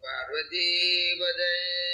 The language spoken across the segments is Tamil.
பார்வதீபதே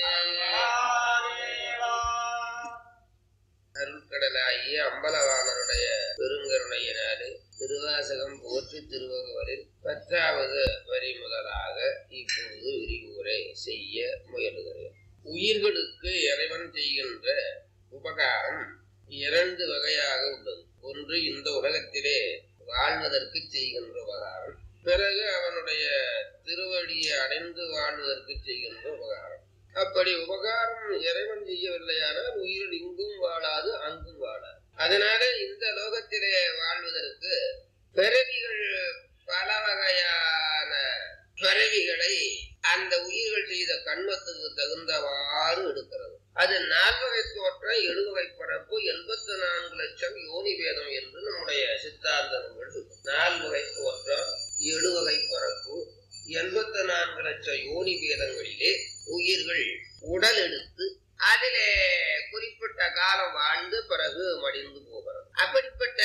அருள்கடலாகிய அம்பலவாணருடைய பெருங்கருணையினாலே திருவாசகம் போற்றி திருவகவலில் பத்தாவது வரி முதலாக இப்பொழுது விரிவுரை செய்ய முயலுகிறேன் உயிர்களுக்கு இறைவன் செய்கின்ற உபகாரம் இரண்டு வகையாக உள்ளது ஒன்று இந்த உலகத்திலே வாழ்வதற்கு செய்கின்ற உபகாரம் பிறகு அவனுடைய திருவடியை அடைந்து வாழ்வதற்கு செய்கின்ற உபகாரம் அப்படி உபகாரம் இறைவன் செய்யவில்லையானால் உயிர் இங்கும் வாழாது அங்கும் வாழாது அதனால இந்த லோகத்திலே வாழ்வதற்கு பிறவிகள் பல வகையான பிறவிகளை அந்த உயிர்கள் செய்த கண்மத்துக்கு தகுந்தவாறு எடுக்கிறது அது நால்வகை தோற்றம் எழுவகை பரப்பு எண்பத்தி நான்கு லட்சம் யோனி வேதம் என்று நம்முடைய சித்தாந்த நூல்கள் இருக்கு. நால்வகை தோற்றம் எழுவகை பரப்பு எண்பத்தி நான்கு லட்சம் யோனி வேதங்களிலே உயிர்கள் உடல் எடுத்து அதிலே குறிப்பிட்ட காலம் வாழ்ந்து பிறகு மடிந்து போகிறது அப்படிப்பட்ட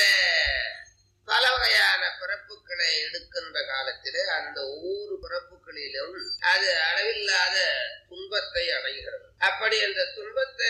பல வகையான பிறப்புகளை எடுக்கின்ற காலத்திலே அந்த ஒவ்வொரு பிறப்புகளிலும் அது அளவில்லாத துன்பத்தை அடைகிறது அப்படி அந்த துன்பத்தை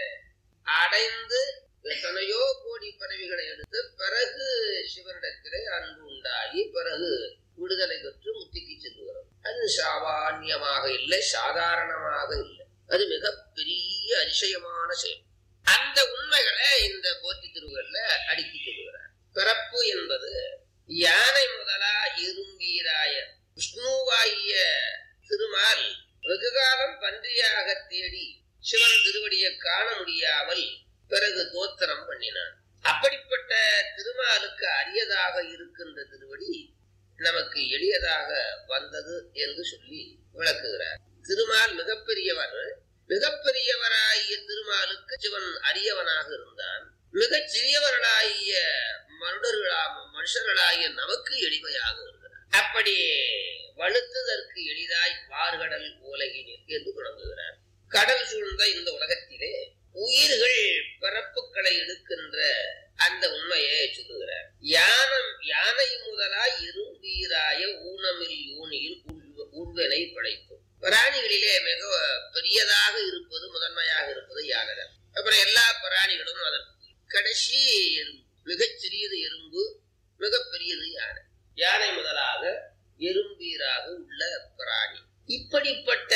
அடைந்து எத்தனையோ கோடி பிறவிகளை எடுத்து பிறகு சிவனிடத்திலே அன்பு உண்டாகி பிறகு விடுதலை பெற்று முத்திக்கு செல்லுகிறது அது சாமான்யமாக இல்லை சாதாரணமாக இல்லை அது மிக பெரிய அதிசயமான செயல் அந்த உண்மைகளை இந்த போற்றி திருவுகள்ல அடுக்கி சொல்லுகிறார் பிறப்பு என்பது யானை முதலா இரும்பீராய விஷ்ணுவாகிய திருமால் வெகுகாலம் பன்றியாக தேடி சிவன் திருவடியை காண முடியாமல் பிறகு தோத்திரம் பண்ணினான் அப்படிப்பட்ட திருமாலுக்கு அரியதாக இருக்கின்ற திருவடி நமக்கு எளியதாக வந்தது என்று சொல்லி விளக்குகிறார் திருமால் மிகப்பெரியவர் மிகப்பெரியவராகிய திருமாலுக்கு சிவன் அரியவனாக இருந்தான் மிகச் சிறியவர்களாகிய மனுடர்களா மனுஷர்களாகிய நமக்கு எளிமையாக இருக்கிறார் அப்படி வலுத்துதற்கு எளிதாய் பார்கடல் உலகினில் என்று தொடங்குகிறார் கடல் சூழ்ந்த இந்த உலகத்திலே உயிர்கள் பிறப்புகளை எடுக்கின்ற அந்த உண்மையை சொல்லுகிறார் யானம் யானை முதலாய் இரும்பீராய ஊனமில் யூனியில் உள்- உள்வனை படைக்கும் பிராணிகளிலே மிக பெரியதாக இருப்பது முதன்மையாக இருப்பது யானைதான் அப்புறம் எல்லா பிராணிகளும் அதற்கு கடைசி எறும்பு மிகச் சிறியது எறும்பு மிகப் பெரியது யானை யானை முதலாக எறும்பீராக உள்ள பிராணி இப்படிப்பட்ட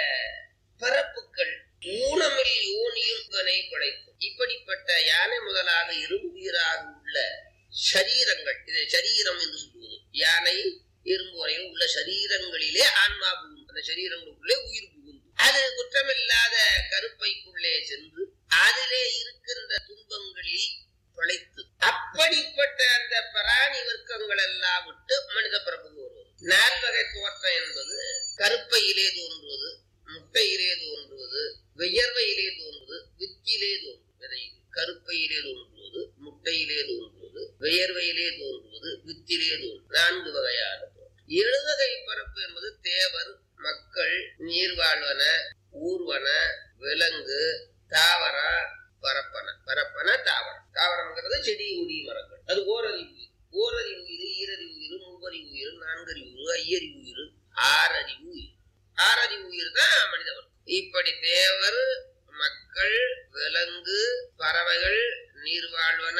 பரப்புக்கள் ஊனமில் யோனியும் இவனை படைக்கும் இப்படிப்பட்ட யானை முதலாக இரும்பீராக உள்ள சரீரங்கள் இதை சரீரம் என்று சொல்லுவது யானை எறும்பு வரையும் உள்ள சரீரங்களிலே ஆன்மா புகுந்து அந்த சரீரங்களுக்குள்ளே உயிர் புகுந்து அது குற்றமில்லாத கருப்பைக்குள்ளே சென்று அதிலே இருக்கின்ற துன்பங்களில் பிழைத்து அப்படிப்பட்ட அந்த பிராணி வர்க்கங்கள் எல்லாம் விட்டு மனித பிறப்புக்கு வருவது நால்வகை தோற்றம் என்பது கருப்பையிலே தோன்றுவது முட்டையிலே தோன்றுவது வியர்வையிலே தோன்றுவது வித்திலே தோன்றுவது விதையில் கருப்பையிலே தோன்றுவது முட்டையிலே தோன்றுவது வியர்வையிலே தோன்றுவது வித்திலே தோன்றுவது நான்கு வகையான தோற்றம் எழுவகை பரப்பு என்பது தேவர் மக்கள் நீர்வாழ்வன ஊர்வன விலங்கு தாவர பரப்பன பரப்பன தாவரம் தாவரம்ங்கிறது செடி கொடி மரங்கள் அது ஓரறி உயிர் ஓரறி உயிர் ஈரறி உயிர் மூவறி உயிர் நான்கறி உயிர் ஐயறி உயிர் ஆறறி உயிர் ஆறறி உயிர் தான் மனிதவர் இப்படி தேவர் மக்கள் விலங்கு பறவைகள் நீர்வாழ்வன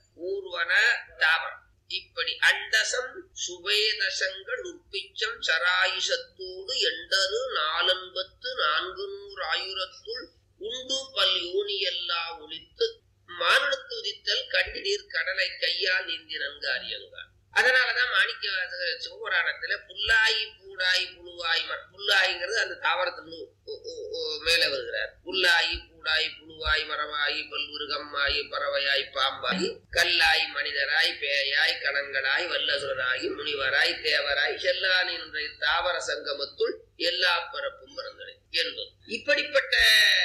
ஊர்வன தாவரம் இப்படி அண்டசம் சுபேதசங்கள் உற்பிச்சம் சராயுஷத்தோடு எண்டரு நாலன்பத்து நான்கு நூறு ஆயிரத்துள் உண்டு பல் யோனியெல்லா ஒழித்து மானுடத்து உதித்தல் கண்டிடீர் கடலை கையால் நீந்தி நன்கு அறியங்கான் அதனாலதான் மாணிக்க வாசகர் சிவபுராணத்துல புல்லாயி பூடாய் புழுவாய் ம- புல்லாய்ங்கிறது அந்த தாவரத்திலிருந்து ஒ- ஒ- ஒ- மேலே வருகிறார் புல்லாயி பூடாய் புழுவாய் மரமாயி பல்வுருகம்மாயி பறவையாய் பாம்பாயி கல்லாய் மனிதராய் பேயாய் கணங்களாய் வல்லசுரனாகி முனிவராய் தேவராய் செல்லா நின்ற தாவர சங்கமத்துள் எல்லா பிறப்பும் பிறந்தது என்பது இப்படிப்பட்ட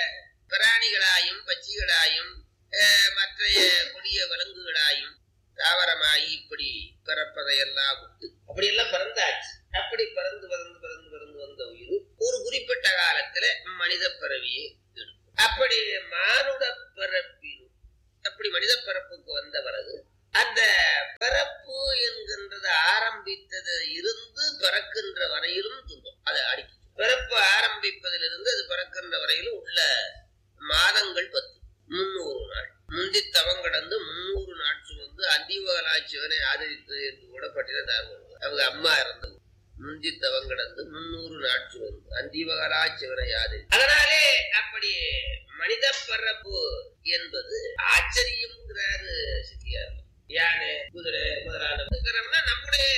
பிராணிகளாயும் பட்சிகளாயும் அஹ், மற்ற கொடிய விலங்குகளாயும் தாவரமாயி இப்படி பிறப்பதையெல்லாம் விட்டு அப்படி எல்லாம் பிறந்தாச்சு அப்படி பிறந்து பிறந்து பிறந்து பிறந்து வந்த உயிர் ஒரு குறிப்பிட்ட காலத்துல மனித பிறவியை எடுக்கும் அப்படி மானுட பிறப்பிலும் அப்படி மனித பிறப்புக்கு வந்த பிறகு அந்த பிறப்பு என்கின்றது ஆரம்பித்தது இருந்து பிறக்கின்ற வரையிலும் துன்பம் அதை அடிக்க பிறப்பு ஆரம்பிப்பதிலிருந்து அது பிறக்கின்ற வரையிலும் உள்ள மாதங்கள் பத்து முன்னூறு நாள் முந்தி தவம் கடந்து முன்னூறு நாள் சுமந்து அந்திவகலாட்சிவனை ஆதரித்தது என்று கூட பட்டினத்தார் வருவார். அவங்க அம்மா இறந்து முந்தி தவம் கடந்து முன்னூறு நாள் சுமந்து அந்திவகலாட்சிவனை ஆதரி அதனாலே அப்படி மனித பிறப்பு என்பது ஆச்சரியம்ங்கிறாரு சித்தியார் யானை குதிரை முதலானவங்க நம்முடைய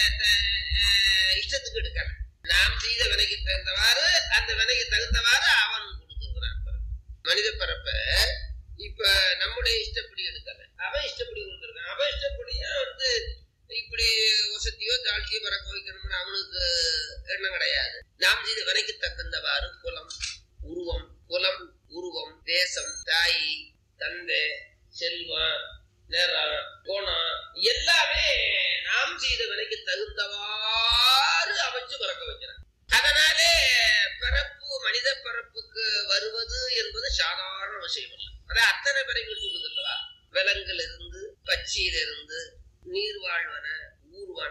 அஹ், இஷ்டத்துக்கு எடுக்கல நாம் செய்த வினைக்கு தகுந்தவாறு அந்த வினைக்கு தகுந்தவாறு அவன் கொடுத்துருக்கிறான் பிறப்பு. மனித பிறப்ப இப்ப நம்முடைய இஷ்டப்படி எடுக்கல அவன் இஷ்டப்படி கொடுத்துருக்கான் அவன் இஷ்டப்படியா வந்து இப்படி வசதியோ தாழ்ச்சியோ பிறக்க வைக்கணும்னு அவனுக்கு எண்ணம் கிடையாது நாம் செய்த வினைக்கு தகுந்தவாறு குலம் உருவம் குலம் உருவம் தேசம் தாய் தந்தை செல்வம் நேரம் கோணம் எல்லாமே நாம் செய்த வினைக்கு தகுந்தவாறு அமைச்சு பிறக்க வைக்கிறான் அதனாலே பிறப்பு மனித பிறப்புக்கு வருவது என்பது சாதாரண விஷயம் இல்லை அதான் அத்தனை பிறகு சொல்லுது அல்லவா விலங்குல இருந்து பச்சியில இருந்து நீர்வாழ்வன ஊர்வன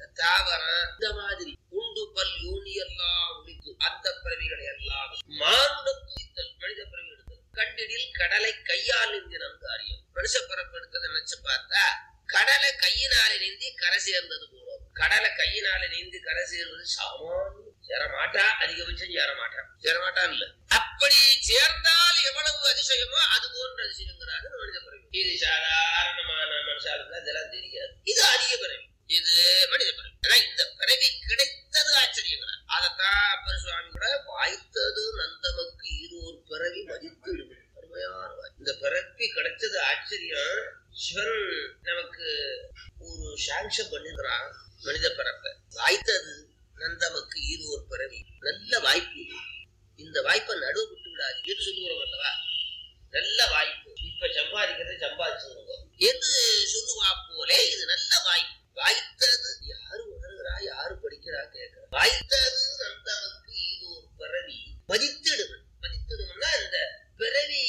தாவரம் இந்த மாதிரி உண்டு பல் யூனி எல்லாம் உடித்து அந்த பிறவிகளை எல்லாம் மானுட துதித்தல் மனித பிறவி எடுத்தல் கண்டிடில் கடலை கையால் நீந்தினம் காரியம் மனுஷ பிறப்பு எடுத்ததை நினைச்சு பார்த்தா கடலை கையினாலே நீந்தி கரை சேர்ந்தது போல கடலை கையினால நீந்தி கரை சேர்வது சாமானியம் சேரமாட்டா அதிகபட்சம் சேரமாட்டான் சேரமாட்டான் இல்ல அப்படி சேர்ந்தால் எவ்வளவு அதிசயமோ அது போன்ற அதிசயங்கிறாரு மனித பிறவி இது சாதாரணமான மனுஷாளுக்கு அதெல்லாம் தெரியாது இது அதிக பிறவி இது மனித பிறவி ஆனா இந்த பிறவி கிடைத்தது ஆச்சரியங்கிறார் அதத்தான் அப்பர் சுவாமி கூட வாய்த்தது நந்தமக்கு இது ஒரு பிறவி மதித்து விடுவது. அருமையான வாய். இந்த பிறப்பி கிடைச்சது ஆச்சரியம் சிவன் நமக்கு ஒரு சாங்ஷன் பண்ணிருக்கிறான் மனித பிறப்ப வாய்த்தது நந்தமக்கு இது ஒரு பிறவி நல்ல வாய்ப்பு இது. இந்த வாய்ப்பை நடுவு விட்டு விடாது என்று சொல்லுகிறோம் அல்லவா நல்ல வாய்ப்பு இப்ப சம்பாதிக்கிறத சம்பாதிச்சுருங்க என்று சொல்லுவா போலே இது நல்ல வாய்ப்பு வாய்த்தது யாரு உணர்கிறா யாரு படிக்கிறா கேட்கிறா வாய்த்தது நந்தமக்கு இது ஒரு பிறவி மதித்திடுவன் மதித்திடுவன்னா இந்த பிறவி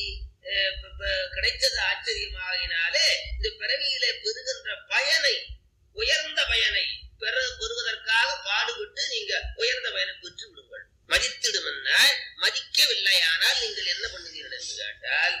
அஹ், ப- ப- கிடைச்சது ஆச்சரியமாகினாலே இந்த பிறவியில பெறுகின்ற பயனை உயர்ந்த பயனை பெற பெறுவதற்காக பாடுபட்டு நீங்க உயர்ந்த பயனை பெற்று விடுங்கள் மதித்திடுமென்னா மதிக்கவில்லையானால் நீங்கள் என்ன பண்ணுவீர்கள் என்று கேட்டால்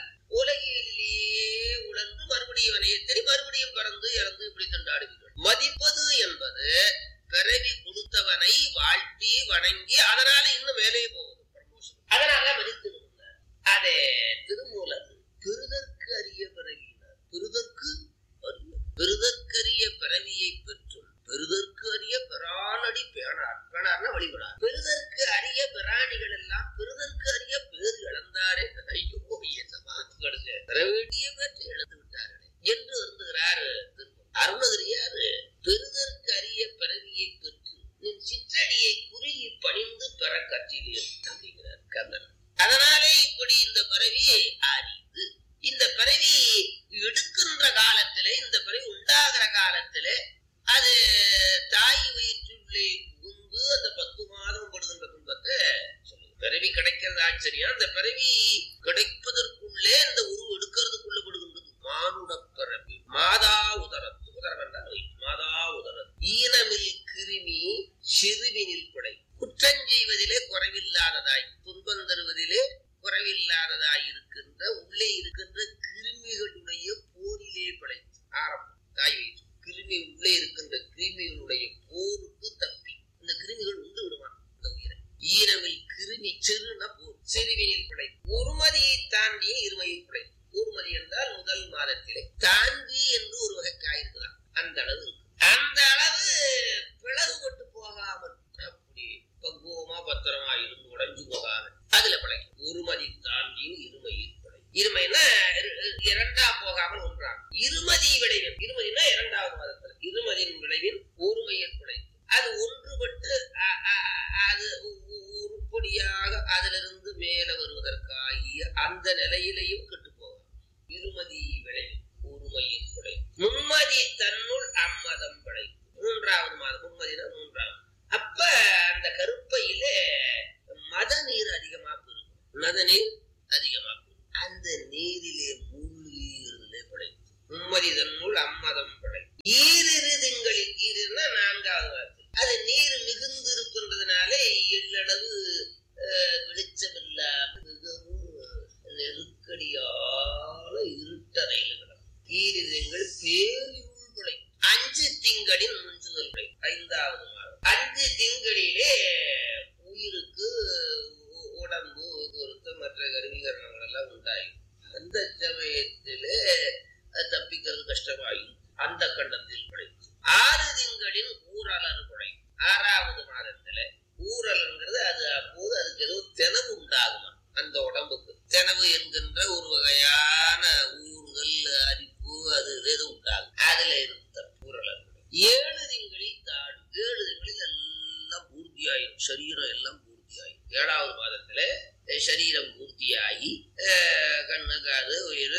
உலகிலேயே உழந்து மறுபடியும் வினையத்தறி மறுபடியும் பிறந்து இறந்து இப்படி திண்டாடுவீர்கள் மதிப்பது என்பது பிறவி கொடுத்தவனை வாழ்த்தி வணங்கி அதனால இன்னும் மேலே போகுது promotion. அதனால மதித்திடுமென்னார் அதே திருமூலர் பெருதற்கு அரிய பிறவியினார் பெருதற்கு அரிய பெருதற்கரிய பிறவியை பெற்றும் பெருதற்கு அரிய பிரானடி பேணார் பேணார்னா வழிபடார் பெருதற்கு அரிய பிராணிகள் எல்லாம் பெருதற்கு அரிய பேர் இழந்தாரே ஐயோ என்னமா கடுங்க பெற வேண்டிய பேற்றை இழந்து விட்டார்களே என்று வருந்துகிறார் திருமூலர். அருணகிரியார் பெருதற்கு அரிய பிறவியை பெற்று நின் சிற்றடியை குறுகி பணிந்து பெற கற்றிலே அப்படிங்கிறார் கந்தன் அதனாலே இப்படி இந்த பிறவி ஆறியது இந்த பிறவி எடுக்கின்ற காலத்திலே இந்த பிறவி உண்டாகிற காலத்திலே அது தாய் வயிற்றுள்ளே புகுந்து அந்த பத்து மாதம் படுகின்ற துன்பத்தை சொல்லுது பிறவி கிடைக்கிறது ஆச்சரியம் அந்த பிறவி கிடைப்பதற்குள்ளே அந்த உருவு எடுக்கிறதுக்குள்ள படுகின்றது மானுட பிறவி மாதா உதரத்து உதரம் என்றால் வயிற்று. மாதா உதரத்து ஈனமில் கிருமி சிறுவினில் பிழை குற்றம் செய்வதிலே குறைவில்லாததாய் துன்பம் தருவதிலே குறைவில்லாததாய் இருக்கின்ற உள்ளே இருக்கின்ற கிருமிகளுடைய போரிலே பிழைத்து ஆரம்பம் தாய் வயிற்று கிருமி உள்ளே இருக்கின்ற கிருமிகளுடைய போருக்கு தப்பி இந்த கிருமிகள் உண்டு விடுவான் இந்த உயிரை ஈனமில் கிருமி சிறுன போர் சிறுவினில் பிழை ஒருமதியை தாண்டிய இருமையில் பிழை ஒருமதி என்றால் முதல் மாதத்திலே தாண்டி என்று ஒரு வகை காயிருக்கலாம் அந்த அளவு இருக்கு அந்த அளவு பிளவுபட்டு போகாமல் அப்படி பக்குவமா பத்திரமா இருந்து உடைஞ்சு போகாம அதுல பிழைக்கும் ஒருமதி தாண்டியும் இருமையில் பிழை இருமைன்னா இரு- இரண்டா போகாமல் ஒன்றாம் இருமதி விளைவின் இருமதினா இரண்டாவது மாதத்துல இருமதியின் விளைவின் ஒருமையில் பிழை அது ஒன்றுபட்டு அ- அ- அது உ- உ- உருப்படியாக அதிலிருந்து மேல வருவதற்காகிய அந்த நிலையிலையும் கெட்டு போகும் இருமதி விளைவு ஒருமையின் பிழை மும்மதி தன்னுள் அம்மதம் பிழை மூன்றாவது மாதம் மும்மதினா மூன்றாவது அப்ப அந்த கருப்பையிலே மத நீர் அதிகமா பெருகும் மத நீர் அதிகமா பெருகும் அந்த நீரிலே மூழ்கிலே பிழைத்து மும்மதி தன்னுள் அம்மதம் பிழை ஈரிரு திங்களில் ஈருன்னா நான்காவது வார்த்தை அது நீர் மிகுந்து இருக்கின்றதுனாலே எள்ளளவு கனவு என்கின்ற ஒரு வகையான ஊறுதல் அரிப்பு அது இது எது உண்டாகும் அதுல இருந்த பூரல் ஏழு திங்களில் தாடு ஏழு திங்களில் எல்லாம் பூர்த்தியாயிரும் சரீரம் எல்லாம் பூர்த்தியாயிரும் ஏழாவது மாதத்துல அஹ், சரீரம் பூர்த்தியாகி அஹ், கண்ணு காது உயிர்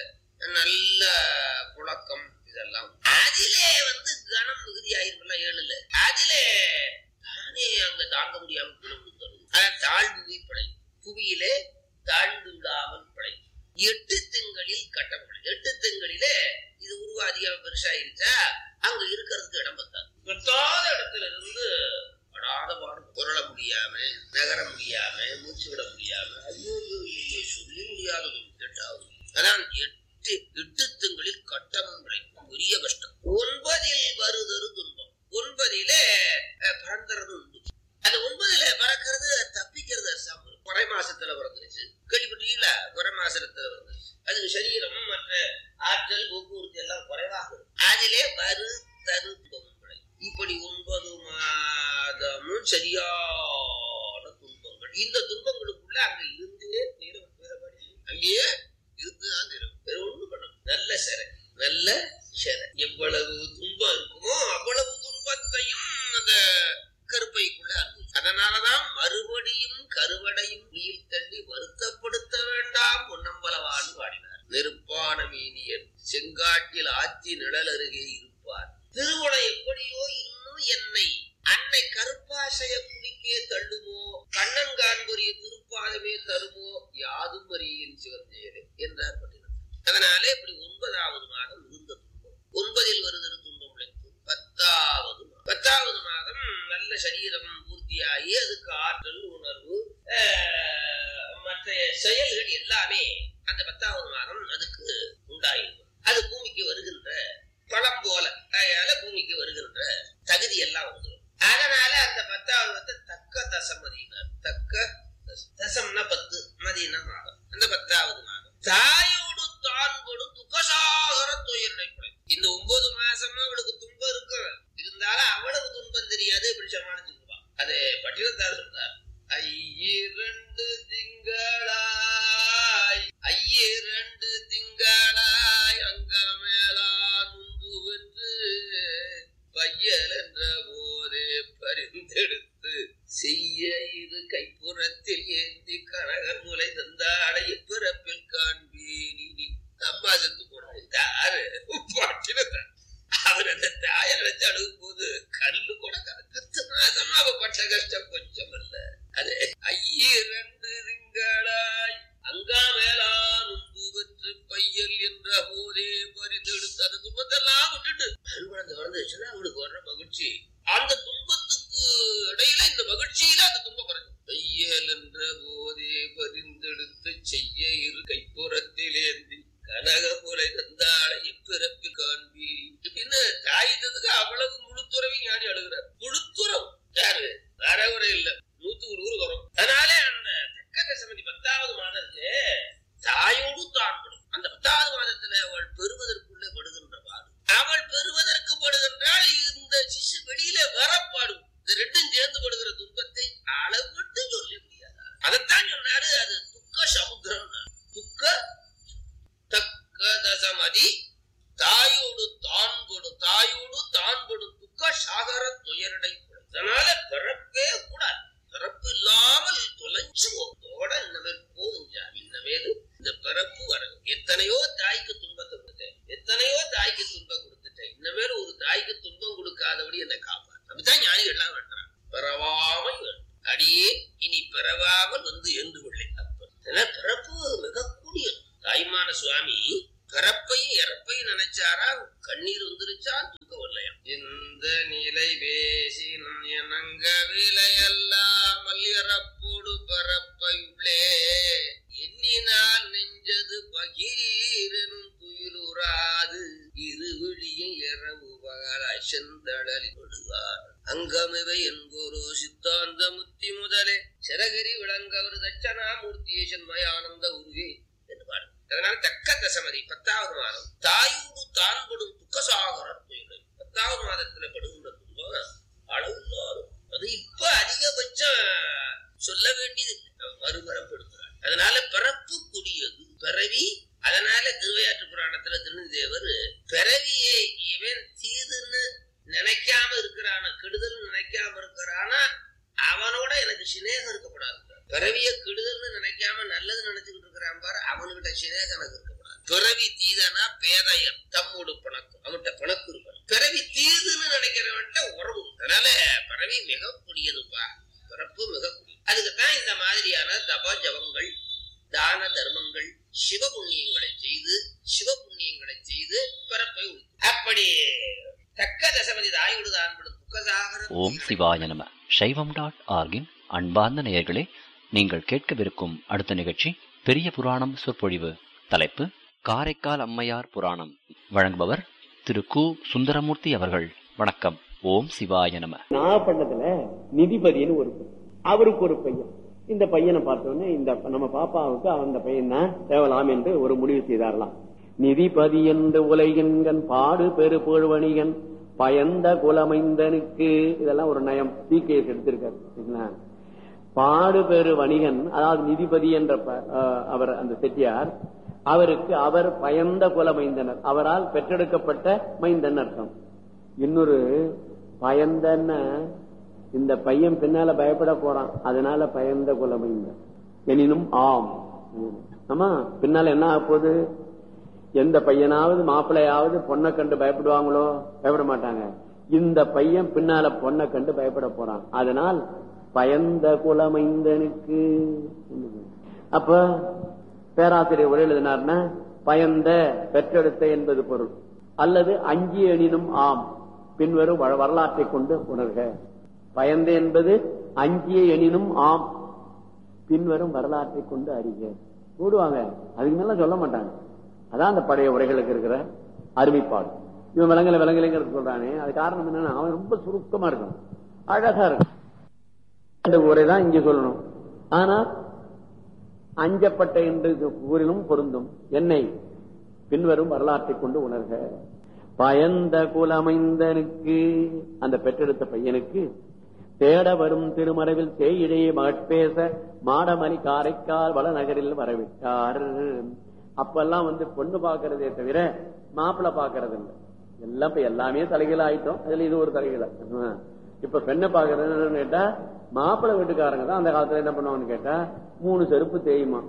நல்ல புழக்கம் இதெல்லாம் அதிலே வந்து கனம் மிகுதியாயிருக்குல்ல ஏழுல அதிலே தானே அங்க தாங்க முடியாம குழுந்து அதான் தாழ்வு பிழை புவியிலே தாழ்ந்து விடாமல் பிழை எட்டு திங்களில் கட்டப்படும் எட்டு திங்களிலே இது உருவாதியா பெருசாயிருச்சா அங்க இருக்கிறதுக்கு இடம் பத்தாது பத்தாத இடத்துல இருந்து படாத பாடு புரள முடியாம நகர முடியாம மூச்சு விட முடியாம ஐயோ ஐயோ, ஐயோ, சொல்லி முடியாதது எட்டாவது அதான் எட்டு எட்டு திங்களில் கட்டமும் கிடைக்கும் பெரிய கஷ்டம் ஒன்பதில் வருதரு துன்பம் ஒன்பதிலே அஹ், பறந்துறது உண்டு அந்த ஒன்பதுல பறக்கிறது தப்பிக்கிறது அசாமல் குறை மாசத்துல பிறந்துருச்சு கேள்விப்பட்டீங்களா குறை மாசத்துல பிறந்துருச்சு அதுக்கு சரீரம் மற்ற ஆற்றல் போக்குவரத்து எல்லாம் குறைவாக இருக்கும். அதிலே வரு தரு துன்பங்களை இப்படி ஒன்பது மாதமும் சரியான துன்பங்கள் இந்த துன்பங்களுக்குள்ள அங்க இருந்தே தீரும் வேறுபாடு இல்லை. அங்கேயே இருந்துதான் தீரும் வேற ஒண்ணும் பண்ண முடியாது. நல்ல சிறை நல்ல சிறை எவ்வளவு துன்பம் இருக்குமோ அவ்வளவு துன்பத்தையும் அந்த கருப்பைக்குள்ள அனுபவிச்சு அதனாலதான் மறுபடியும் கருவடையும் நீர் தள்ளி வருத்தப்படுத்த வேண்டாம் பொன்னம்பலவான் பாடினார் நெருப்பான மீனியன் செங்காட்டில் ஆத்தி நிழல் அருகே இருப்பார் திருவுணை எப்படியோ இன்னும் என்னை அன்னை கருப்பாசைய குடிக்கே தள்ளுமோ கண்ணன் காண்புரிய திருப்பாதமே தருமோ யாதும் அறியின் சிவஞ்செயலே என்றார் பட்டினம் அதனாலே இப்படி ஒன்பதாவது மாதம் மிகுந்த துன்பம் ஒன்பதில் வருகிற துன்பம் உழைக்கும் பத்தாவது மாதம். பத்தாவது மாதம் நல்ல சரீரம் பூர்த்தியாகி அதுக்கு ஆற்றல் உணர்வு ஆஹ், மற்ற செயல்கள் எல்லாமே அந்த பத்தாவது மாதம் அதுக்கு உண்டாயிருக்கும் அது பூமிக்கு வருகின்ற பழம் போல அதனால பூமிக்கு வருகின்ற தகுதி எல்லாம் வந்துடும் அதனால அந்த பத்தாவது வந்து தக்க தசமதியினர் தக்க தசம். தசம்னா பத்து மதினா மாதம் அந்த பத்தாவது மாதம் தாயோடு தான் கொடும் துக்கசாகர துயரை இந்த ஒன்பது மாசமா அவளுக்கு துன்பம் இருக்கும் இருந்தாலும் அவ்வளவு துன்பம் தெரியாது இப்படி சமாளிச்சுக்குவா அது பட்டினத்தார் சொன்னார் ஐயிரண்டு திங்களாய் ஐயிரண்டு திங்களாய் அங்க மேலா நுந்து வென்று பையல் என்ற போதே பரிந்தெடுத்து செய்ய இரு கைப்புறத்தில் ஏந்தி கனகர் முலை தந்தாடை பிறப்பில் காண்பேனி நீ அம்மா செத்து போனாரு யாரு பாட்டினத்தார் அவர் அந்த தாயை நினைச்சு அழுகும் போது கல்லு கூட க- பத்து மாசமா அவ பட்ட கஷ்டம் கொஞ்சம் இல்ல அது ஐயிரண்டு திங்களாய் அங்கா மேலா நும்பு பெற்று பையல் என்ற போதே பறிந்தெடுத்து அந்த துன்பத்தெல்லாம் விட்டுட்டு பெண் குழந்தை வளர்ந்துச்சுன்னா அவளுக்கு வர்ற மகிழ்ச்சி அந்த துன்பத்துக்கு இடையில இந்த மகிழ்ச்சியில அந்த துன்பம் குறைஞ்சு பையல் என்ற போதே பரிந்தெடுத்து செய்ய இரு கைப்புறத்தில் ஏந்தி கனக முலை தந்தாளை இப்பிறப்பில் காண்பீரி இப்படின்னு தாயிட்டதுக்கு அவ்வளவு முழுத்துறவி ஞானி அழுகிறார் முழுத்துறவு யாரு வரவரை இல்ல நூத்துக்கு நூறு வரும் அதனால அந்த தக்க தசமதி பத்தாவது மாதத்து தாயோடு தான் படும் அந்த பத்தாவது மாதத்துல அவள் பெறுவதற்குள்ளே படுகின்ற பாடு அவள் பெறுவதற்கு படுகின்றால் இந்த சிசு வெளியில வரப்பாடும் இந்த ரெண்டும் சேர்ந்து படுகிற துன்பத்தை அளவிட்டு சொல்ல முடியாது அதைத்தான் சொன்னாரு அது துக்க சமுத்திரம் துக்க தக்க தசமதி தாயோடு தான் படும் தாயோடு தான் படும் துக்க சாகர துயரடை படும். அதனால பிறப்பே கூடாது பிறப்பு இல்லாமல் தொலைஞ்சு போதோட இன்னமேல் போதும் சாமி இன்னமேல் இந்த பிறப்பு வரும் எத்தனையோ தாய்க்கு துன்பத்தை கொடுத்தேன் எத்தனையோ தாய்க்கு துன்பம் கொடுத்துட்டேன் இன்னமேல் ஒரு தாய்க்கு துன்பம் கொடுக்காதபடி என்னை காப்பான் அப்படித்தான் ஞானிகள் எல்லாம் வேண்டாம் பிறவாமல் வேண்டும் அடியே இனி பிறவாமல் வந்து என்று கொள்ளை அப்ப ஏன்னா பிறப்பு மிக கூடியது தாய்மான சுவாமி பிறப்பையும் இறப்பையும் நினைச்சாரா கண்ணீர் வந்துருச்சா தூக்கம் வரலையாம் இந்த நிலை பேசினும் எனங்க விலையல்லாமல் இறப்போடு பரப்பையுள்ளே எண்ணினால் நெஞ்சது பகீரெனும் துயிலுறாது இருவிழியும் இரவு பகலாய் செந்தழலி விடுவார் அங்கமிவை என்போரோ சித்தாந்த முத்தி முதலே சிறகிரி விளங்கவர் தட்சணாமூர்த்தியே சென்மயானந்த உருவே என்று பாடு அதனால தக்க தசமதி பத்தாவது மாதம் தாயோடு தான் படும் துக்கசாகர துயரை பத்தாவது மாதத்துல படுகின்ற துன்பம் அளவில்லாத அது இப்ப அதிகபட்சம் சொல்ல வேண்டியது மறுபரப்படுத்துறாள் அதனால பிறப்பு சிநேகம் இருக்கப்படாது பிறவிய கெடுதல்னு நினைக்காம நல்லது நினைச்சுக்கிட்டு இருக்கிறான் பாரு அவனுகிட்ட சிநேகம் இருக்கக்கூடாது பிறவி தீதனா பேதையன் தம்மோடு பணக்கம் அவன்கிட்ட பணக்கு இருக்கணும் பிறவி தீதுன்னு நினைக்கிறவன்ட்ட உறவு அதனால பிறவி மிக கூடியதுப்பா பிறப்பு மிக கூடியது அதுக்குத்தான் இந்த மாதிரியான தப ஜபங்கள் தான தர்மங்கள் சிவ புண்ணியங்களை செய்து சிவ புண்ணியங்களை செய்து பிறப்பை ஒழிக்கும் அப்படி தக்க தசமதி தாயுடு தான் துக்கசாகர ஓம் சிவாய நம சைவம் டாட் ஆர்கின் அன்பார்ந்த நேயர்களே நீங்கள் கேட்கவிருக்கும் அடுத்த நிகழ்ச்சி பெரிய புராணம் சொற்பொழிவு தலைப்பு காரைக்கால் அம்மையார் புராணம் வழங்குபவர் திரு கு சுந்தரமூர்த்தி அவர்கள் வணக்கம் ஓம் சிவாய நம நாகப்பட்டினத்துல நிதிபதினு ஒரு பெண். அவருக்கு ஒரு பையன் இந்த பையனை பார்த்தோன்னே இந்த நம்ம பாப்பாவுக்கு அந்த பையன் தான் தேவலாம் என்று ஒரு முடிவு செய்தாரலாம் நிதிபதி என்று உலகின்கண் பாடு பெரு புகழ்வணிகன் பயந்த குலமைந்தனுக்கு இதெல்லாம் ஒரு நயம் டி கேஸ் எடுத்திருக்காரு சரிங்களா? பாடு பெரு வணிகன் அதாவது நிதிபதி என்ற ப- அஹ் அவர் அந்த செட்டியார் அவருக்கு அவர் பயந்த குல மைந்தனர் அவரால் பெற்றெடுக்கப்பட்ட மைந்தன் அர்த்தம் இன்னொரு பயந்தன்ன இந்த பையன் பின்னால பயப்பட போறான் அதனால பயந்த குல மைந்தன் எனினும் ஆம் ஆமா பின்னால என்ன ஆக போகுது எந்த பையனாவது மாப்பிள்ளையாவது பொண்ணை கண்டு பயப்படுவாங்களோ பயப்பட மாட்டாங்க இந்த பையன் பின்னால பொண்ணை கண்டு பயப்பட போறான் அதனால் பயந்த குலமைந்தனுக்கு அப்ப பேராசிரியர் உரை எழுதினார்னா பயந்த பெற்றெடுத்த என்பது பொருள் அல்லது அஞ்சி எனினும் ஆம் பின்வரும் வ- வரலாற்றை கொண்டு உணர்க பயந்த என்பது அஞ்சிய எனினும் ஆம் பின்வரும் வரலாற்றை கொண்டு அறிக கூடுவாங்க அதுக்கு மேல சொல்ல மாட்டாங்க அதான் அந்த பழைய உரைகளுக்கு இருக்கிற அருமைப்பாடு இவன் விலங்கல விலங்கலைங்கிறது சொல்றானே அது காரணம் என்னன்னா அவன் ரொம்ப சுருக்கமா இருக்கும் அழகா இருக்கும் அந்த உரை தான் இங்க சொல்லணும் ஆனா அஞ்சப்பட்ட என்று கூறினும் பொருந்தும் என்னை பின்வரும் வரலாற்றை கொண்டு உணர்க பயந்த குலமைந்தனுக்கு அந்த பெற்றெடுத்த பையனுக்கு தேட வரும் திருமறைவில் தேயிடையே மகட்பேச மாடமணி காரைக்கால் வளநகரில் வரவிட்டார் அப்பெல்லாம் வந்து பொண்ணு பாக்குறதே தவிர மாப்பிள்ளை பாக்குறது இல்லை எல்லாம் இப்ப எல்லாமே தலைகீழ ஆயிட்டோம் அதுல இது ஒரு தலைகீழ இப்ப பெண்ணை பாக்குறதுன்னு கேட்டா மாப்பிள்ளை வீட்டுக்காரங்க தான் அந்த காலத்துல என்ன பண்ணுவாங்கன்னு கேட்டா மூணு செருப்பு தேயுமா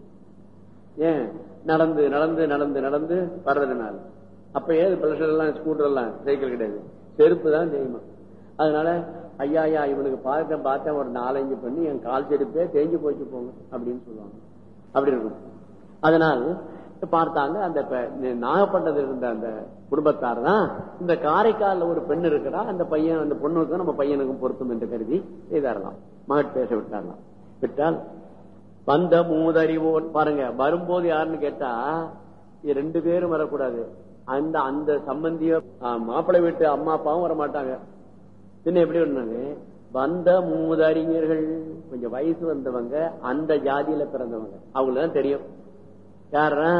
ஏன் நடந்து நடந்து நடந்து நடந்து வர்றதுனால அப்ப ஏது பிளஷர் எல்லாம் ஸ்கூட்டர் எல்லாம் சைக்கிள் கிடையாது செருப்பு தான் செய்யுமா அதனால ஐயா ஐயா இவனுக்கு பார்த்தேன் பார்த்தேன் ஒரு நாலஞ்சு பண்ணி என் கால் செருப்பே தேஞ்சு போச்சு போங்க அப்படின்னு சொல்லுவாங்க அப்படி இருக்கும் அதனால் பார்த்தாங்க அந்த ப- நாகப்பட்டினத்தில் இருந்த அந்த குடும்பத்தார் தான் இந்த காரைக்கால்ல ஒரு பெண் இருக்கிறா அந்த பையன் அந்த பொண்ணுக்கும் நம்ம பையனுக்கும் பொருத்தம் என்று கருதி செய்தாரலாம் மகட் பேச விட்டாரலாம் விட்டால் வந்த மூதறிவோர் பாருங்க வரும்போது யாருன்னு கேட்டா இது ரெண்டு பேரும் வரக்கூடாது அந்த அந்த சம்பந்திய மாப்பிள்ளை வீட்டு அம்மா அப்பாவும் வர மாட்டாங்க பின்ன எப்படி சொன்னாங்க வந்த மூதறிஞர்கள் கொஞ்சம் வயசு வந்தவங்க அந்த ஜாதியில பிறந்தவங்க அவங்களுக்கு தான் தெரியும் யாரா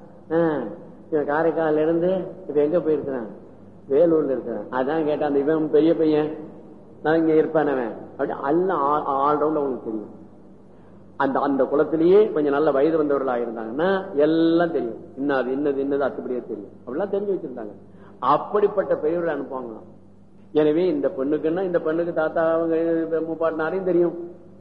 இவன் காரைக்கால்ல இருந்து இப்ப எங்க போயிருக்கிறான் வேலூர்ல இருக்கிறான் அதான் கேட்டான் அந்த இவன் பெரிய பையன் நான் இங்க இருப்பானவன் அப்படி எல்லாம் ஆல் ரவுண்ட் அவங்களுக்கு தெரியும் அந்த அந்த குலத்திலேயே கொஞ்சம் நல்ல வயது வந்தவர்களா இருந்தாங்கன்னா எல்லாம் தெரியும் இன்னது இன்னது இன்னது அத்துப்படியே தெரியும் அப்படிலாம் தெரிஞ்சு வச்சிருந்தாங்க அப்படிப்பட்ட பெரியவர்கள் அனுப்புவாங்களாம் எனவே இந்த பெண்ணுக்குன்னா இந்த பெண்ணுக்கு தாத்தா அவங்க முப்பாட்டினாரையும் தெரியும்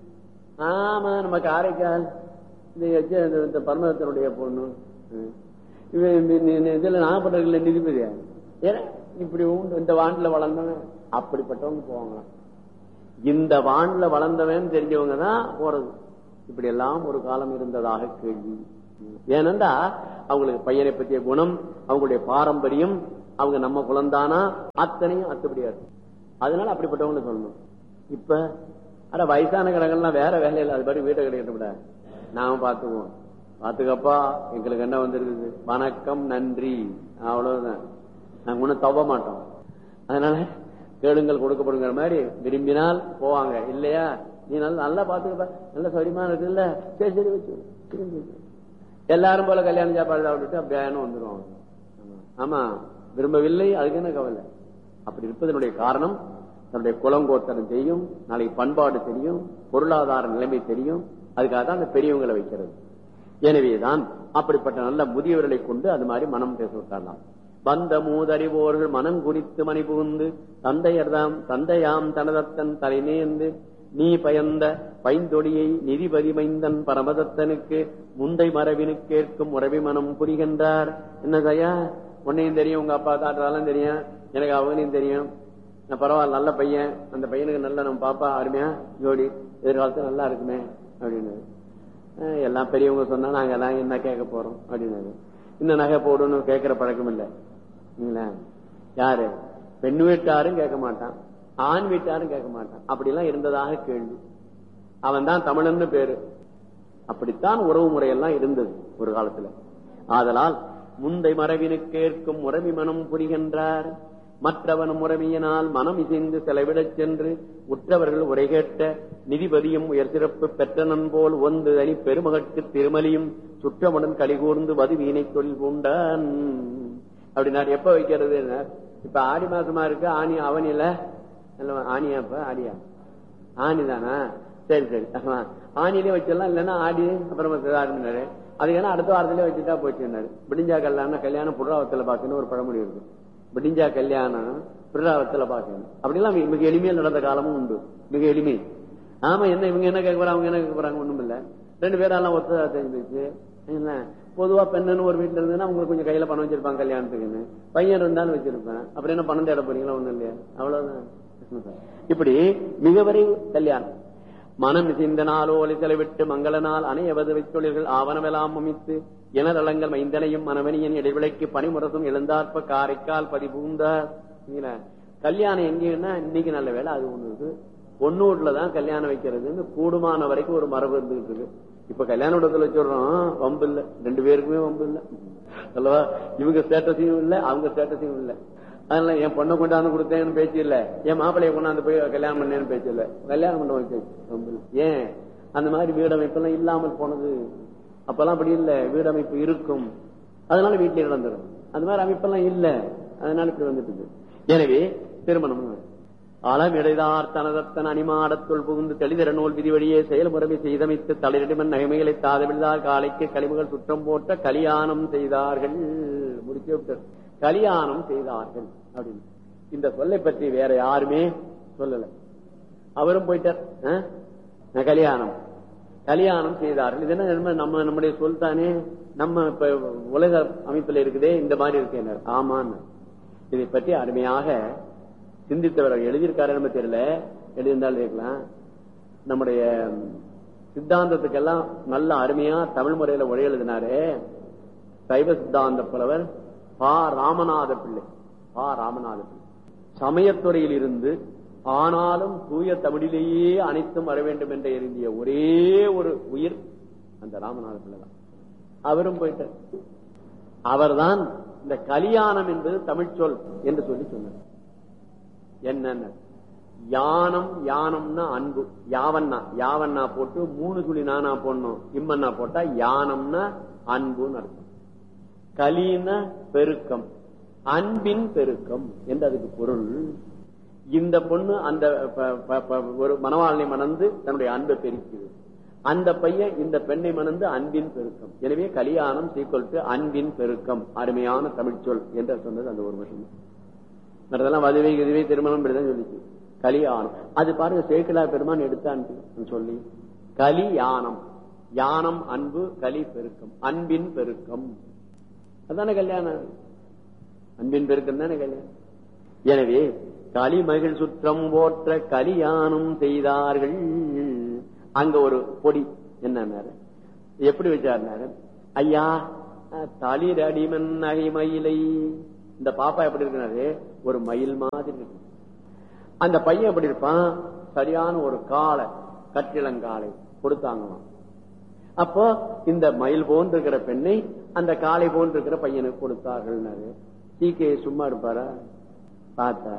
ஆமா நம்ம காரைக்கால் இந்த எச்ச- இந்த- இந்த பரமதத்தினுடைய பொண்ணு ம். இவன் இந்த- இந்த- இந்த இதுல நாகப்பட்டினத்துல நிதிபதியா ஏன்னா இப்படி உண்டு இந்த வாண்டுல வளர்ந்தவன் அப்படிப்பட்டவங்க போவாங்களாம் இந்த வான்ல வளர்ந்தவன் தெரிஞ்சவங்க தான் போறது இப்படி எல்லாம் ஒரு காலம் இருந்ததாக கேள்வி ஏனென்றா அவங்களுக்கு பையனை பற்றிய குணம் அவங்களுடைய பாரம்பரியம் அவங்க நம்ம குழந்தானா அத்தனையும் அத்துப்படியா இருக்கும் அதனால அப்படிப்பட்டவங்க சொல்லணும் இப்ப அட வயசான கடங்கள்லாம் வேற வேலையில அது படி வீட்டை கிடையாது விட நாம பாத்துக்குவோம் பாத்துக்கப்பா எங்களுக்கு என்ன வந்திருக்குது வணக்கம் நன்றி அவ்வளவுதான் நாங்க ஒண்ணும் தவ மாட்டோம் அதனால கேளுங்கள் கொடுக்கப்படுங்கிற மாதிரி விரும்பினால் போவாங்க இல்லையா நீ நல்லா நல்லா பாத்துக்கப்பா நல்ல சௌரியமா இருக்குல்ல சரி சரி வச்சு விடு. திரும்பி வச்சு விடு. எல்லாரும் போல கல்யாணம் சாப்பாடு சாப்பிட்டுட்டு அப்படியே வந்துருவாங்க ஆமா. ஆமா விரும்பவில்லை அதுக்கு என்ன கவலை அப்படி இருப்பதனுடைய காரணம் தன்னுடைய குலங்கோத்தரம் தெரியும் நாளைக்கு பண்பாடு தெரியும் பொருளாதார நிலைமை தெரியும் அதுக்காக தான் அந்த பெரியவங்களை வைக்கிறது எனவேதான் அப்படிப்பட்ட நல்ல முதியவர்களை கொண்டு அது மாதிரி மனம் பேச விட்டாரலாம் வந்த மூதறிவோர்கள் மனம் குறித்து மணி புகுந்து தந்தையர்தாம் தந்தையாம் தனதத்தன் தலைநேர்ந்து நீ பயந்த பைந்தொடியை நிதிபதி மைந்தன் பரமதத்தனுக்கு முந்தை மரபினு கேட்கும் உறவி மனம் புரிகின்றார் என்னதையா உன்னையும் தெரியும் உங்க அப்பா தாட்டாலும் தெரியும் எனக்கு அவனையும் தெரியும் நான் பரவாயில்ல நல்ல பையன் அந்த பையனுக்கு நல்ல நம்ம பாப்பா அருமையா ஜோடி எதிர்காலத்துல நல்லா இருக்குமே அப்படின்னு அஹ் எல்லாம் பெரியவங்க சொன்னா நாங்க எல்லாம் என்ன கேட்க போறோம் அப்படின்னு இந்த நகை போடணும் கேட்கிற பழக்கம் இல்லை இல்லைங்களா? யாரு பெண் வீட்டாரும் கேட்க மாட்டான் ஆண் வீட்டாரும் கேட்க மாட்டான் அப்படிலாம் இருந்ததாக கேள்வி அவன் தான் தமிழன்னு பேரு அப்படித்தான் உறவு முறையெல்லாம் இருந்தது ஒரு காலத்துல ஆதலால் முந்தை மரபினு கேட்கும் முறைமை மனம் புரிகின்றார் மற்றவன் முறைமையினால் மனம் இசைந்து செலவிடச் சென்று உற்றவர்கள் உரை கேட்ட நிதிபதியும் உயர் சிறப்பு பெற்றனன் போல் ஒன்று அணி பெருமகற்கு திருமலியும் சுற்றமுடன் கலிகூர்ந்து வது வீணை தொழில் பூண்டான் அப்படின்னா எப்ப வைக்கிறது இப்ப ஆடி மாசமா இருக்கு ஆணி அவனில ஆணியா இப்ப ஆடியா ஆணிதானா சரி சரி ஆமா. ஆணிலே வச்சிடலாம் இல்லைன்னா ஆடி அப்புறம் ஆரம்பினாரு அதுக்கான அடுத்த வாரத்திலே வச்சுட்டா போச்சுன்னாரு விடிஞ்சா கல்யாணம் கல்யாணம் புறாவத்துல பாக்கணும் ஒரு பழமொழி இருக்கு விடிஞ்சா கல்யாணம் புறாவத்துல பாக்கணும் அப்படிலாம் மிக- மிக எளிமையா நடந்த காலமும் உண்டு மிக எளிமை ஆமா என்ன இவங்க என்ன கேட்க போறாங்க அவங்க என்ன கேட்க போறாங்க ஒண்ணும் இல்ல ரெண்டு பேரும் எல்லாம் ஒத்ததா தெரிஞ்சிச்சு என்ன பொதுவா பெண்ணுன்னு ஒரு வீட்டுல இருந்ததுன்னா உங்களுக்கு கொஞ்சம் கையில பணம் வச்சிருப்பாங்க கல்யாணத்துக்குன்னு பையன் இருந்தாலும் வச்சிருப்பேன் அப்புறம் என்ன பணம் தேட போறீங்களா ஒண்ணும் இல்லையா அவ்வளவுதான் இப்படி மிக விரைவு கல்யாணம் மனம் சிந்த நாளோலி செலவிட்டு மங்கள நாள் அணையவது வைத்தொழில்கள் ஆவணமெல்லாம் அமைத்து இனதளங்கள் மைந்தனையும் மனவனியன் இடைவிலைக்கு பணிமுரசும் எழுந்தார்ப்ப காரைக்கால் பதிபூந்தார் சரிங்களா? கல்யாணம் எங்கன்னா இன்னைக்கு நல்ல வேலை அது ஒண்ணு இருக்கு பொண்ணூட்ல தான் கல்யாணம் வைக்கிறதுன்னு கூடுமான வரைக்கும் ஒரு மரபு இருந்துகிட்டு இருக்கு இப்ப கல்யாண இடத்துல வச்சிடுறோம் வம்பு இல்ல ரெண்டு பேருக்குமே வம்பு இல்ல அல்லவா இவங்க ஸ்டேட்டஸையும் இல்ல அவங்க ஸ்டேட்டஸையும் இல்ல அதனால என் பொண்ணை கொண்டாந்து கொடுத்தேன்னு பேச்சு இல்ல என் மாப்பிள்ளைய கொண்டாந்து போய் கல்யாணம் பண்ணேன்னு பேச்சு இல்ல கல்யாணம் பண்ண வச்சு வம்பு இல்ல. ஏன் அந்த மாதிரி வீடமைப்பெல்லாம் இல்லாமல் போனது அப்பெல்லாம் அப்படி இல்ல வீடமைப்பு இருக்கும் அதனால வீட்டிலே நடந்துடும் அந்த மாதிரி அமைப்பெல்லாம் இல்ல அதனால இப்படி வந்துட்டு இருக்கு. எனவே திருமணம் அளமிடைதார் தனதத்தன் அணிமாடத்துள் புகுந்து தெளிதர நூல் விதி வழியே செயல்முறை செய்தமைத்து தலையிடமன் நகைமைகளை தாதவிழ்தார் காலைக்கு கழிவுகள் சுற்றம் போட்ட கலியாணம் செய்தார்கள் முடிச்சு விட்டார் கலியாணம் செய்தார்கள் அப்படின்னு இந்த சொல்லை பற்றி வேற யாருமே சொல்லல அவரும் போயிட்டார் ஆ? கல்யாணம் கல்யாணம் செய்தார்கள் இது என்ன நம்ம- நம்ம நம்முடைய சொல் தானே நம்ம இப்ப உலக அமைப்புல இருக்குதே இந்த மாதிரி இருக்கேன் ஆமான்னு இதை பற்றி அருமையாக சிந்தித்தவர் அவர் எழுதியிருக்காரு நம்ம தெரியல எழுதியிருந்தாலும் இருக்கலாம் நம்முடைய சித்தாந்தத்துக்கெல்லாம் நல்ல அருமையா தமிழ் முறையில உரை எழுதினாரு சைவ சித்தாந்த புலவர் பா ராமநாத பிள்ளை பா ராமநாத பிள்ளை சமயத்துறையில் இருந்து ஆனாலும் தூய தமிழிலேயே அனைத்தும் வர வேண்டும் என்று எழுதிய ஒரே ஒரு உயிர் அந்த ராமநாத பிள்ளை தான் அவரும் போயிட்டார் அவர்தான் இந்த கலியாணம் என்பது தமிழ் சொல் என்று சொல்லி சொன்னார் என்னன்னு யானம் யானம்னா அன்பு யாவண்ணா யாவண்ணா போட்டு மூணு சுழி நானா போடணும் இம்மண்ணா போட்டா யானம்னா அன்புன்னு அர்த்தம் கலின்னா பெருக்கம் அன்பின் பெருக்கம் என்று அதுக்கு பொருள் இந்த பொண்ணு அந்த ப- ப- ப- ஒரு மணவாளனை மணந்து தன்னுடைய அன்பை பெருக்குது அந்த பையன் இந்த பெண்ணை மணந்து அன்பின் பெருக்கம் எனவே கலியாணம் சீக்கொல்ட்டு அன்பின் பெருக்கம் அருமையான தமிழ் சொல் என்று சொன்னது அந்த ஒரு விஷயம் மற்றதெல்லாம் வதுவை கிதுவை திருமணம் இப்படிதான் சொல்லிச்சு கலியானம் அது பாருங்க சேக்கிலா பெருமான் எடுத்தான்னு சொல்லி கலி யானம் யானம் அன்பு கலி பெருக்கம் அன்பின் பெருக்கம் அதானே கல்யாணம் அன்பின் பெருக்கம் தானே கல்யாணம் எனவே களிமகிழ் சுற்றம் போற்ற கலியானம் செய்தார்கள் அங்க ஒரு பொடி என்ன எப்படி வச்சாருனாரு ஐயா தளிர் அடிமன் நகை மயிலை இந்த பாப்பா எப்படி இருக்கிறாரு ஒரு மயில் மாதிரி இருக்கு அந்த பையன் எப்படி இருப்பான் சரியான ஒரு காளை கட்டிளங்காலை கொடுத்தாங்களாம் அப்போ இந்த மயில் போன்று இருக்கிற பெண்ணை அந்த காளை போன்று இருக்கிற பையனுக்கு கொடுத்தார்கள் சீக்கே சும்மா இருப்பாரா பார்த்தா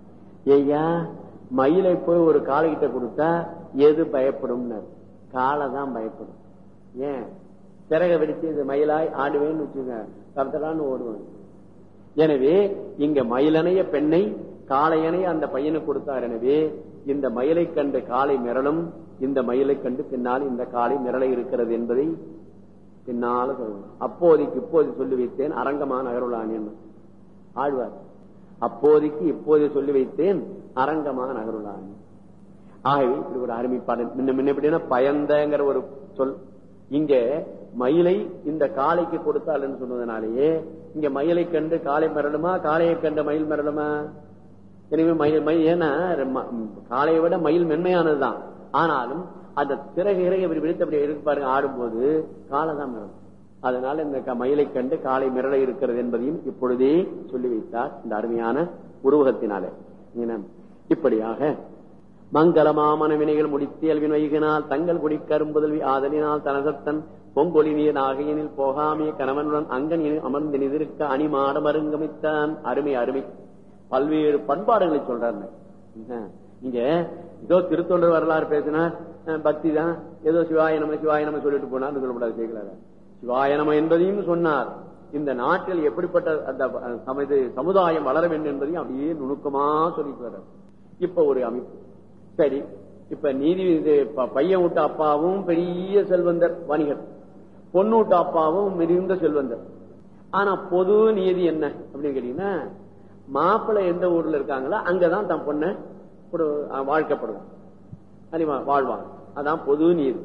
ஐயா மயிலை போய் ஒரு காளை கிட்ட கொடுத்தா எது பயப்படும் காளை தான் பயப்படும் ஏன் சிறக வெடிச்சு இது மயிலாய் ஆடுவேன்னு வச்சுங்க கருத்தலான்னு ஓடுவாங்க எனவே இங்க மயிலனைய பெண்ணை காளையனை அந்த பையனுக்கு கொடுத்தார் எனவே இந்த மயிலை கண்டு காளை மிரளும் இந்த மயிலை கண்டு பின்னால் இந்த காளை மிரள இருக்கிறது என்பதை பின்னால சொல்லணும் அப்போதைக்கு இப்போது சொல்லி வைத்தேன் அரங்கமான நகருளான் ஆழ்வார் அப்போதைக்கு இப்போது சொல்லி வைத்தேன் அரங்கமான நகருளான் ஆகவே இப்படி ஒரு அருமைப்பாடல் முன்ன முன்ன எப்படின்னா பயந்தங்கிற ஒரு சொல் இங்க மயிலை இந்த காளைக்கு கொடுத்தாள்னு சொன்னதுனாலேயே இங்க மயிலை கண்டு காளை மரணுமா காளையை கண்டு மயில் மரணுமா எனவே மயில் மயில் ஏன்னா ம- காளையை விட மயில் மென்மையானதுதான் ஆனாலும் அந்த சிறகு இறகு இப்படி விழுத்து அப்படி இருக்கு பாருங்க ஆடும்போது காலை தான் மிரளும் அதனால இந்த க- மயிலை கண்டு காளை மிரள இருக்கிறது என்பதையும் இப்பொழுதே சொல்லி வைத்தார் இந்த அருமையான உருவகத்தினாலே என்ன? இப்படியாக மங்களமாமன வினைகள் முடித்து அல்வின் வைகினால் தங்கள் குடி கரும்புதல்வி ஆதலினால் தனசத்தன் பொங்கொலி நீர் ஆகையனில் போகாமிய கணவனுடன் அங்கன் அமர்ந்து நிதிர்க்க அணிமாட மருங்கமித்தான் அருமை அருமை பல்வேறு பண்பாடுகளை சொல்றாரு நீங்க ஏதோ திருத்தொண்டர் வரலாறு பேசினா அஹ், பக்தி தான் ஏதோ சிவாய நம சிவாய நம சொல்லிட்டு போனார் சொல்லப்படாது கேட்கலாரு சிவாய நம என்பதையும் சொன்னார் இந்த நாட்டில் எப்படிப்பட்ட அந்த அஹ், சமது சமுதாயம் வளர வேண்டும் என்பதையும் அப்படியே நுணுக்கமா சொல்லிட்டு வர்றார் இப்ப ஒரு அமைப்பு சரி இப்ப நீதி இது ப- பையன் விட்ட அப்பாவும் பெரிய செல்வந்தர் வணிகர் பொண்ணு விட்ட அப்பாவும் மிகுந்த செல்வந்தர் ஆனா பொது நியதி என்ன அப்படின்னு கேட்டீங்கன்னா மாப்பிள்ளை எந்த ஊர்ல இருக்காங்களோ அங்கதான் தன் பொண்ணை கொடு- அஹ் வாழ்க்கப்படுவான் அறிவா வாழ்வாங்க அதான் பொது நீதி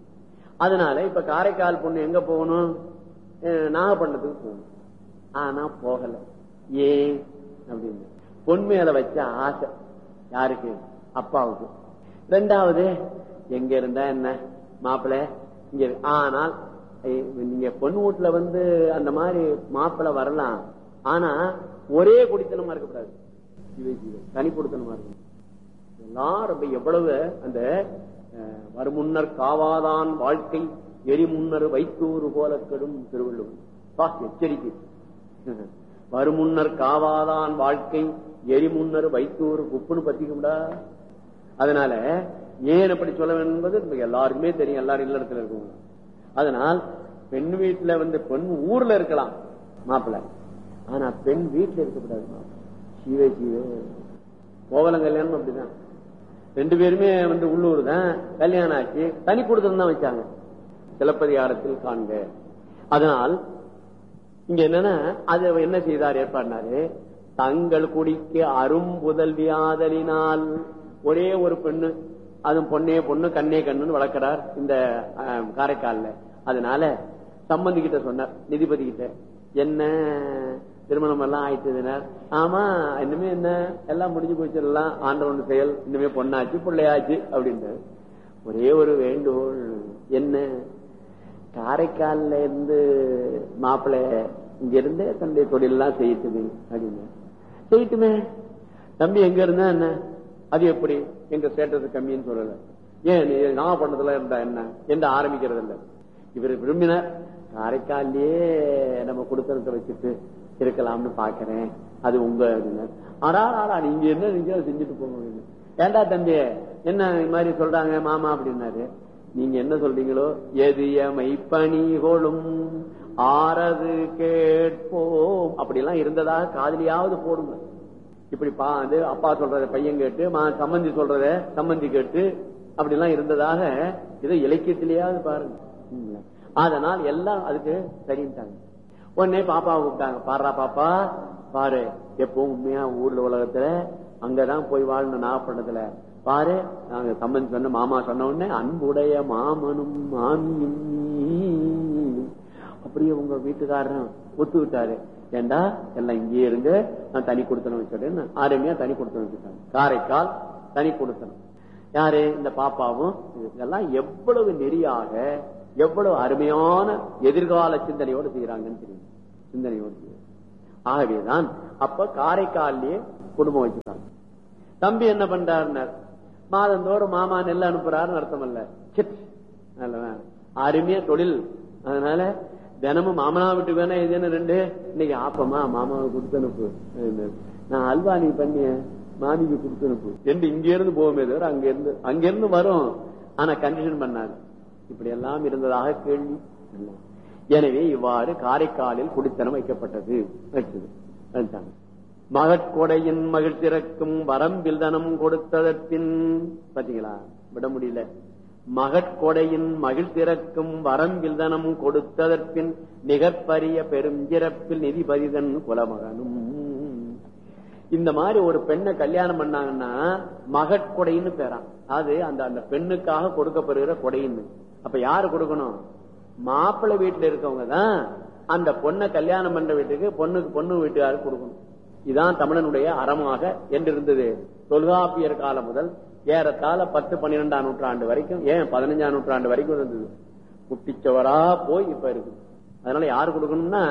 அதனால இப்ப காரைக்கால் பொண்ணு எங்க போகணும் அஹ் நாகப்பட்டினத்துக்கு போகணும் ஆனா போகல ஏன் அப்படின்னு பொன் மேல வச்ச ஆசை யாருக்கு அப்பாவுக்கு ரெண்டாவது எங்க இருந்தா என்ன மாப்பிள்ளை இங்க இரு- ஆனால் ஐ- நீங்க பொண்ணு வீட்டுல வந்து அந்த மாதிரி மாப்பிள்ளை வரலாம் ஆனா ஒரே குடித்தனமா இருக்கக்கூடாது சிவை சிவை தனி குடித்தனமா இருக்கணும் எல்லாம் ரொம்ப எவ்வளவு அந்த அஹ், வருமுன்னர் காவாதான் வாழ்க்கை எரிமுன்னர் வைத்தூறு போல கெடும் திருவள்ளுவர் பா, எச்சரிக்கை வருமுன்னர் காவாதான் வாழ்க்கை எரிமுன்னர் வைத்தூறு உப்புன்னு பத்திக்கும்டா அதனால ஏன் அப்படி சொல்ல வேண்டும் என்பது நமக்கு எல்லாருக்குமே தெரியும் எல்லாரும் இல்லறத்துல இருக்கவங்க அதனால் பெண் வீட்டுல வந்து பெண் ஊர்ல இருக்கலாம் மாப்பிள்ளை ஆனா பெண் வீட்டுல இருக்கக்கூடாது மாப்பிள்ளை சீவே சீவே கோவலம் கல்யாணம் அப்படிதான் ரெண்டு பேருமே வந்து உள்ளூர் தான் கல்யாணம் ஆச்சு தனி கொடுத்தம் தான் வச்சாங்க சிலப்பதிகாரத்தில் காண்க அதனால் இங்க என்னன்னா அது என்ன செய்தார் ஏற்பாடினாரு தங்கள் குடிக்கு அரும்புதல்வியாதலினால் ஒரே ஒரு பெண்ணு அதுவும் பொண்ணே பொண்ணு கண்ணே கண்ணுன்னு வளர்க்கிறார் இந்த அஹ், காரைக்கால்ல அதனால சம்பந்தி கிட்ட சொன்னார் நிதிபதி கிட்ட என்ன திருமணம் எல்லாம் ஆயிட்டுதுன்னா ஆமா இனிமே என்ன எல்லாம் முடிஞ்சு போச்சு எல்லாம் ஆண்டவன் செயல் இனிமே பொண்ணாச்சு பிள்ளையாச்சு அப்படின்ட்டு ஒரே ஒரு வேண்டுகோள் என்ன காரைக்கால்ல இருந்து மாப்பிள்ளை இங்க இருந்தே தன்னுடைய தொழிலெல்லாம் செய்யட்டுமே அப்படின்னு செய்யட்டுமே தம்பி எங்க இருந்தா என்ன அது எப்படி எங்க ஸ்டேட்டஸ் கம்மின்னு சொல்லல ஏன் நீ நான் பண்ணதுல இருந்தா என்ன என்று ஆரம்பிக்கிறது இல்ல இவர் விரும்பினார் காரைக்கால்லயே நம்ம கொடுக்கறத வச்சுட்டு இருக்கலாம்னு பாக்குறேன் அது உங்க அப்படின்னார். ஆடா ஆடா நீங்க என்ன நீங்க அதை செஞ்சுட்டு போங்க அப்படின்னு. ஏண்டா தம்பி என்ன இது மாதிரி சொல்றாங்க மாமா அப்படின்னாரு நீங்க என்ன சொல்றீங்களோ எதியமை பணிகொளும் ஆறது கேட்போம் அப்படிலாம் இருந்ததாக காதலியாவது போடுங்க இப்படி பா அது அப்பா சொல்றத பையன் கேட்டு மா- சம்பந்தி சொல்றத சம்பந்தி கேட்டு அப்படி எல்லாம் இருந்ததாக இதை இலக்கியத்திலேயாவது பாருங்க ம். அதனால் எல்லாம் அதுக்கு சரின்ட்டாங்க உடனே பாப்பாவை கூப்பிட்டாங்க பாடுறா பாப்பா பாரு எப்பவும் உண்மையா ஊர்ல உலகத்துல அங்கதான் போய் வாழணும் நாகப்பட்டினத்துல பாரு நாங்க சம்பந்தி சொன்ன மாமா சொன்ன உடனே அன்புடைய மாமனும் மாமியும் நீ. அப்படியே உங்க வீட்டுக்காரரும் ஒத்துக்கிட்டாரு ஏண்டா எல்லாம் இங்கேயே இருங்க நான் தனி கொடுத்தனும் வச்சுட்டேன்னு ஆரம்பியா தனி கொடுத்தனும் வச்சுட்டாங்க காரைக்கால் தனி கொடுத்தனும் யாரு இந்த பாப்பாவும் இது. இதெல்லாம் எவ்வளவு நெறியாக எவ்வளவு அருமையான எதிர்கால சிந்தனையோடு செய்யறாங்கன்னு தெரியும் சிந்தனையோடு செய்யறாங்க. ஆகவேதான் அப்ப காரைக்கால்லயே குடும்பம் வச்சுட்டாங்க தம்பி என்ன பண்றாருன்னார் மாதந்தோறும் மாமா நெல் அனுப்புறாருன்னு அர்த்தம் அல்ல சிட். நல்லவா? அருமையா தொழில் அதனால தினமும் மாமனா வீட்டுக்கு வேணா இது ரெண்டு இன்னைக்கு ஆப்பமா மாமாவை கொடுத்து அனுப்பு அப்படின்னாரு. நான் அல்வா நீ பண்ணிய மாமிக்கு கொடுத்து அனுப்பு என்று இங்க இருந்து போவோமே தவிர அங்க இருந்து அங்க இருந்து வரும் ஆனா கண்டிஷன் பண்ணாரு இப்படி எல்லாம் இருந்ததாக கேள்வி இல்ல. எனவே இவ்வாறு காரைக்காலில் குடித்தனம் வைக்கப்பட்டது வச்சது வச்சாங்க. மகட்கொடையின் மகிழ்ச்சிறக்கும் வரம்பில் தனம் கொடுத்ததற்பின் பாத்தீங்களா விட முடியல மகட்கொடையின் மகிழ்ச்சிறக்கும் வரம்பில் தனம் கொடுத்ததற்பின் நிகற்பரிய பெரும் சிறப்பில் நிதிபதிதன் குலமகனும் இந்த மாதிரி ஒரு பெண்ணை கல்யாணம் பண்ணாங்கன்னா மகட்கொடைன்னு பேரான் அது அந்த அந்த பெண்ணுக்காக கொடுக்கப்படுகிற கொடைன்னு அப்ப யாரு கொடுக்கணும் மாப்பிள்ளை வீட்டுல இருக்கவங்க தான் அந்த பொண்ணை கல்யாணம் பண்ற வீட்டுக்கு பொண்ணுக்கு பொண்ணு வீட்டுக்காருக்கு கொடுக்கணும் இதான் தமிழனுடைய அறமாக என்றிருந்தது தொல்காப்பியர் காலம் முதல் ஏறத்தாழ பத்து பன்னிரெண்டாம் நூற்றாண்டு வரைக்கும் ஏன் பதினஞ்சாம் நூற்றாண்டு வரைக்கும் இருந்தது குட்டிச்சவரா போய் இப்ப இருக்கு அதனால யாரு கொடுக்கணும்னா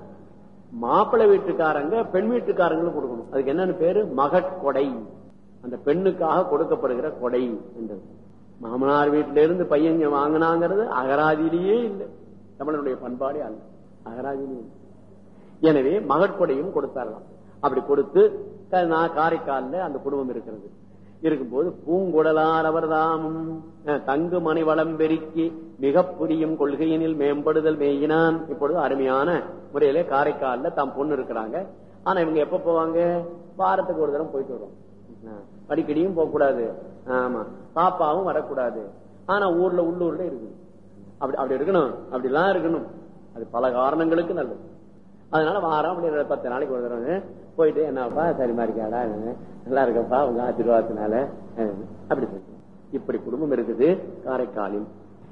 மாப்பிள்ளை வீட்டுக்காரங்க பெண் வீட்டுக்காரங்களும் கொடுக்கணும் அதுக்கு என்னன்னு பேரு மகட்கொடை அந்த பெண்ணுக்காக கொடுக்கப்படுகிற கொடை என்றது மாமனார் வீட்டில இருந்து பையன் இங்க வாங்கினாங்கிறது அகராதியிலேயே இல்லை தமிழனுடைய பண்பாடே அல்ல அகராதியிலே இல்லை. எனவே மகட்கொடையும் கொடுத்தாரலாம் அப்படி கொடுத்து க- நான் காரைக்கால்ல அந்த குடும்பம் இருக்கிறது இருக்கும்போது பூங்குடலார் அவர்தாமும் அஹ், தங்கு மணி வளம் பெருக்கி மிக புரியும் கொள்கையினில் மேம்படுதல் மேயினான் இப்பொழுது அருமையான முறையில காரைக்கால்ல தாம் பொண்ணு இருக்கிறாங்க ஆனா இவங்க எப்ப போவாங்க வாரத்துக்கு ஒரு தரம் போயிட்டு வரும் அஹ், அடிக்கடியும் போக கூடாது ஆமா பாப்பாவும் வரக்கூடாது ஆனா ஊர்ல உள்ளூர்ல இருக்குது அப்படி அப்படி இருக்கணும் அப்படிலாம் இருக்கணும் அது பல காரணங்களுக்கு நல்லது அதனால வாரம் அப்படி ஒரு பத்து நாளைக்கு ஒரு தடவை போயிட்டு என்னப்பா சரிமா இருக்காடா நல்லா இருக்கப்பா உங்க ஆசீர்வாதத்தினால அஹ், அப்படி சொல்லு. இப்படி குடும்பம் இருக்குது காரைக்காலில்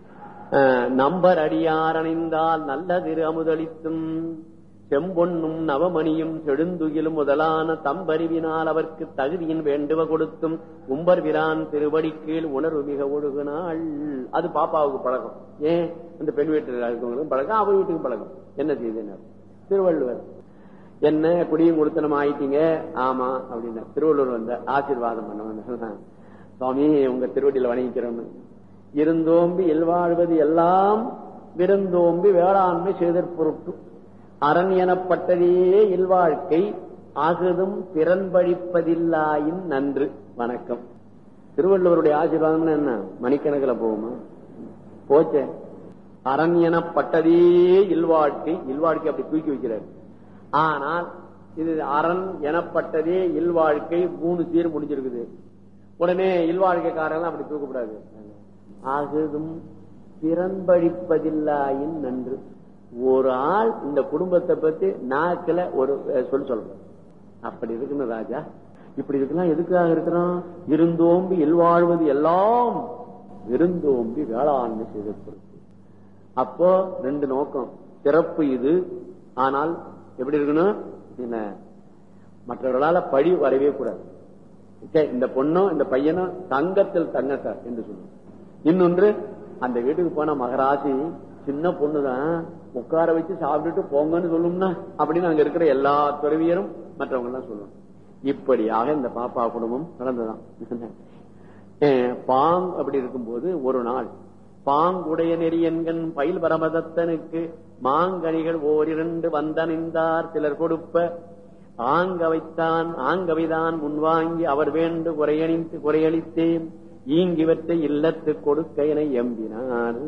அஹ், நம்பர் அடியார் அணிந்தால் நல்ல திரு அமுதளித்தும் செம்பொன்னும் நவமணியும் செழுந்துகிலும் முதலான தம்பறிவினால் அவர்க்கு தகுதியின் வேண்டுவ கொடுத்தும் உம்பர் விரான் திருவடி கீழ் உணர்வு மிக ஒழுகுனாள் அது பாப்பாவுக்கு பழக்கம் ஏன் அந்த பெண் வீட்டில் இருக்கவங்களுக்கும் பழக்கம் அவ வீட்டுக்கும் பழக்கம் என்ன செய்தனர் திருவள்ளுவர் என்ன குடியும் கொடுத்தனம் ஆயிட்டீங்க ஆமா அப்படின்னு திருவள்ளுவர் வந்த ஆசீர்வாதம் பண்ண சுவாமி உங்க திருவடியில வணங்கிக்கிறோம் இருந்தோம்பி இல்வாழ்வது எல்லாம் விருந்தோம்பி வேளாண்மை செய்தற் பொருட்டு அரண் எனப்பட்டதே இல்வாழ்க்கை ஆகுதும் பிறன்பழிப்பதில்லாயின் நன்று வணக்கம் திருவள்ளுவருடைய ஆசீர்வாதம்னா என்ன மணிக்கணக்கில் போகுமா போச்சே அரண் எனப்பட்டதே இல்வாழ்க்கை இல்வாழ்க்கை அப்படி தூக்கி வைக்கிறார் ஆனால் இது அரண் எனப்பட்டதே இல்வாழ்க்கை மூணு சீர் முடிஞ்சிருக்குது உடனே இல்வாழ்க்கைக்காரங்க அப்படி தூக்கப்படாது ஆகுதும் பிறன்பழிப்பதில்லாயின் நன்று ஒரு ஆள் இந்த குடும்பத்தை பத்தி நாக்கில ஒரு அஹ், சொல் சொல்றேன் அப்படி இருக்கணும் ராஜா இப்படி இருக்கலாம் எதுக்காக இருக்கிறோம் இருந்தோம்பி இல்வாழ்வது எல்லாம் விருந்தோம்பி வேளாண்மை செய்த பொறுப்பு அப்போ ரெண்டு நோக்கம் சிறப்பு இது ஆனால் எப்படி இருக்கணும் என்ன மற்றவர்களால பழி வரவே கூடாது சே, இந்த பொண்ணும் இந்த பையனும் தங்கத்தில் தங்கத்த என்று சொல்லுவோம் இன்னொன்று அந்த வீட்டுக்கு போன மகராசி சின்ன பொண்ணுதான் உட்கார வச்சு சாப்பிட்டுட்டு போங்கன்னு சொல்லும்னா அப்படின்னு அங்க இருக்கிற எல்லா துறவியரும் மற்றவங்க எல்லாம் சொல்லுவோம் இப்படியாக இந்த பாப்பா குடும்பம் நடந்ததான் அஹ் பாங் அப்படி இருக்கும்போது ஒரு நாள் பாங்குடைய நெறியன்கண் பயில் பரமதத்தனுக்கு மாங்கனிகள் ஓரிரண்டு வந்தணிந்தார் சிலர் கொடுப்ப ஆங்கவைத்தான் ஆங்கவைதான் முன்வாங்கி அவர் வேண்டு குறையணித்து குறையளித்தேன் ஈங்கிவற்றை இல்லத்து கொடுக்க என எம்பினார்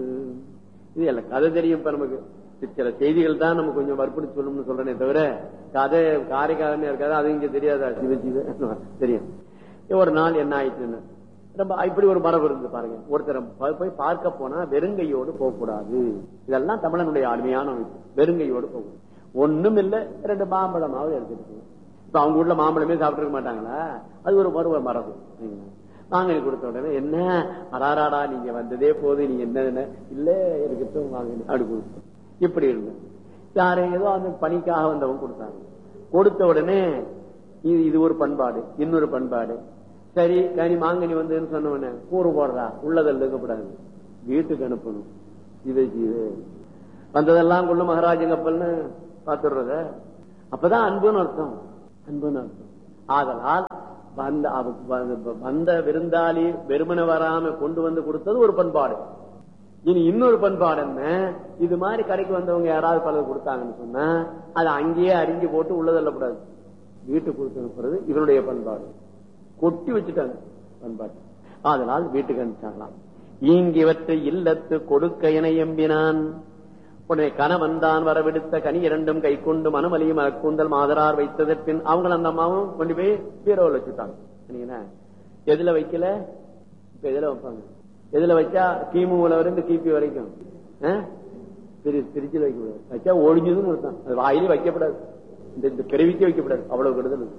இது எல்லாம் கதை தெரியும் இப்ப நமக்கு சி- சில செய்திகள் தான் நமக்கு கொஞ்சம் வற்புறுத்தி சொல்லணும்னு சொல்றேனே தவிர கதை காரைக்காலமே இருக்காது அது இங்க தெரியாதா சிவ சிவ தெரியும் ஒரு நாள் என்ன ஆயிட்டுன்னு ரொம்ப இப்படி ஒரு மரபு இருந்து பாருங்க ஒருத்தர் ப- போய் பார்க்க போனா வெறுங்கையோடு போகக்கூடாது இதெல்லாம் தமிழனுடைய அருமையான அமைப்பு வெறுங்கையோடு போகக்கூடாது ஒண்ணும் இல்ல ரெண்டு மாம்பழமாவது எடுத்துட்டு போகணும். இப்ப அவங்க ஊர்ல மாம்பழமே சாப்பிட்டுருக்க மாட்டாங்களா அது ஒரு மறுவ மரபு சரிங்களா? வாங்கி கொடுத்த உடனே என்ன அடாராடா நீங்க வந்ததே போது நீங்க என்ன என்ன இல்ல இருக்கட்டும் வாங்க அப்படி கொடுத்தோம் இப்படி இருந்து யாரு ஏதோ அந்த பணிக்காக வந்தவங்க கொடுத்தாங்க கொடுத்த உடனே இது இது ஒரு பண்பாடு இன்னொரு பண்பாடு சரி கனி மாங்கனி வந்ததுன்னு சொன்ன உடனே கூறு போடுறா உள்ளதில் இருக்கக்கூடாது வீட்டுக்கு அனுப்பணும் இது இது வந்ததெல்லாம் கொள்ளு மகாராஜன் கப்பல்னு பாத்துடுறத அப்பதான் அன்புன்னு அர்த்தம் அன்புன்னு அர்த்தம் ஆதலால் வந்த அவ- வ- வந்த விருந்தாளி வெறுமனை வராம கொண்டு வந்து கொடுத்தது ஒரு பண்பாடு இனி இன்னொரு பண்பாடு என்ன இது மாதிரி கடைக்கு வந்தவங்க யாராவது பலர் கொடுத்தாங்கன்னு சொன்னா அதை அங்கேயே அறிஞ்சு போட்டு உள்ள தள்ளக்கூடாது வீட்டுக்கு கொடுத்து அனுப்புறது இவருடைய பண்பாடு கொட்டி வச்சுட்டாங்க பண்பாடு அதனால் வீட்டுக்கு அனுப்பிச்சாங்களாம் ஈங்கிவற்றை இல்லத்து கொடுக்க என எம்பினான் உடனே கணவன் தான் வரவிடுத்த கனி இரண்டும் கை கொண்டு மனமலியும் கூந்தல் மாதரார் வைத்ததற்கு பின் அவங்க அந்த அம்மாவும் கொண்டு போய் பீரோவில் வச்சுட்டாங்க சரிங்களா? எதுல வைக்கல இப்ப எதுல வைப்பாங்க எதுல வச்சா கிமுல இருந்து கிபி வரைக்கும் ஆ? திரு திருச்சியில் வைக்கக்கூடாது வச்சா ஒழிஞ்சதுன்னு அர்த்தம் அது வாயிலே வைக்கப்படாது இந்த இந்த பிறவிக்கே வைக்கப்படாது அவ்வளவு கெடுதல் இருக்கு.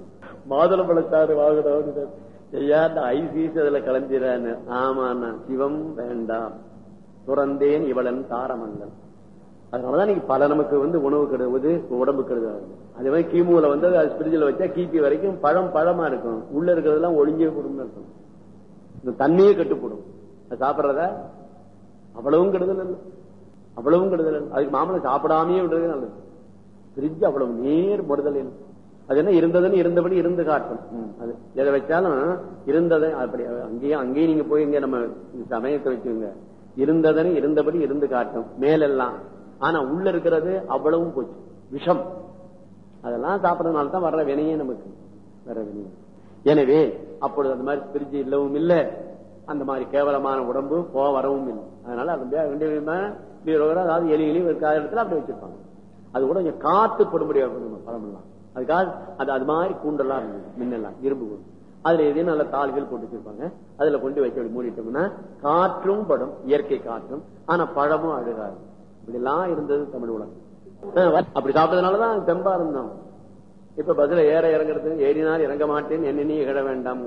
மாதுளை பழச்சாறு வாங்கணும் ஐயா இந்த ஐசீஸ் அதுல கலந்திரான்னு ஆமா சிவம் வேண்டாம் துறந்தேன் இவளன் தாரமங்கல் அதனாலதான் நீங்க பல நமக்கு வந்து உணவு கெடுவது உடம்பு கெடுதல் அதே மாதிரி கிமுல வந்து அது ஃப்ரிட்ஜில் வச்சா கிபி வரைக்கும் பழம் பழமா இருக்கும் உள்ள இருக்கிறதெல்லாம் ஒளிஞ்சே குடும்பம் இருக்கும் இந்த தண்ணியே கட்டுப்படும் அது சாப்பிடுறத அவ்வளவும் கெடுதல் இல்லை அவ்வளவும் கெடுதல் இல்லை அதுக்கு மாமலை சாப்பிடாமையே விடுறது நல்லது ஃப்ரிட்ஜ் அவ்வளவு நேர் முடுதல் இல்லை அது என்ன இருந்ததுன்னு இருந்தபடி இருந்து காட்டும் ம், அது எதை வச்சாலும் இருந்ததை அப்படி அங்கேயும் அங்கேயும் நீங்க போய் இங்க நம்ம சமயத்தை வச்சுங்க இருந்ததுன்னு இருந்தபடி இருந்து காட்டும் மேலெல்லாம் ஆனா உள்ள இருக்கிறது அவ்வளவும் போச்சு விஷம் அதெல்லாம் சாப்பிடறதுனால தான் வர்ற வினையே நமக்கு வர வினையே எனவே அப்பொழுது அந்த மாதிரி பிரிட்ஜ் இல்லவும் இல்லை அந்த மாதிரி கேவலமான உடம்பு போ வரவும் இல்லை அதனால அது வேண்டிய விதமான பீரோல அதாவது எலி எலி இருக்காத இடத்துல அப்படி வச்சிருப்பாங்க அது கூட கொஞ்சம் காத்து படும்படியா இருக்கணும் பழமெல்லாம் அதுக்காக அது அது மாதிரி கூண்டெல்லாம் இருந்தது முன்னெல்லாம் இரும்பு கூண்டு அதுல எதையும் நல்ல தாள்கள் போட்டு வச்சிருப்பாங்க அதுல கொண்டு வச்சு அப்படி மூடிட்டோம்னா காற்றும் படும் இயற்கை காற்றும் ஆனா பழமும் அழுகாது இப்படி எல்லாம் இருந்தது தமிழ் உலகம் ஆஹ் அப்படி சாப்பிட்டதுனாலதான் தெம்பா இருந்தோம் இப்ப பஸ்ல ஏற இறங்குறது ஏறினால் இறங்க மாட்டேன் என்ன இகழ வேண்டாம்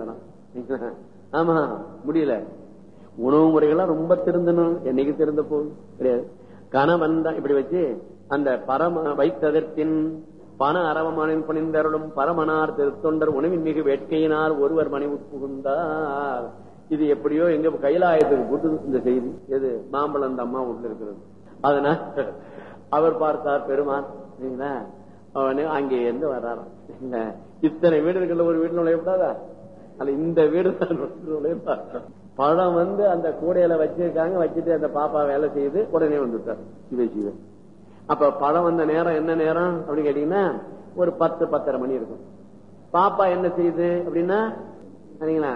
ஆமா முடியல உணவு முறைகள்லாம் ரொம்ப திருந்தணும் என்னைக்கு திருந்த போகுது கிடையாது கணவன் தான் இப்படி வச்சு அந்த பரம வைத்ததற்கின் பண அரவமனின் பணிந்தருளும் பரமனார் திருத்தொண்டர் உணவின் மிகு வேட்கையினால் ஒருவர் மணி புகுந்தார் இது எப்படியோ எங்க கைலாயத்துக்கு போட்டு இந்த செய்தி எது மாம்பழம் அந்த அம்மா உள்ள இருக்கிறது அதனால அவர் பார்த்தார் பெருமான் சரிங்களா அவனு அங்கே இருந்து வர்றாராம் இல்ல இத்தனை வீடுகள்ல ஒரு வீடு நுழையப்படாதா அல்ல இந்த வீடு தான் நுழையப்பா பழம் வந்து அந்த கூடையில வச்சிருக்காங்க வச்சுட்டு அந்த பாப்பா வேலை செய்து உடனே வந்துட்டார் சிவ சிவன் அப்ப பழம் வந்த நேரம் என்ன நேரம் அப்படின்னு கேட்டீங்கன்னா ஒரு பத்து பத்தரை மணி இருக்கும் பாப்பா என்ன செய்யுது அப்படின்னா சரிங்களா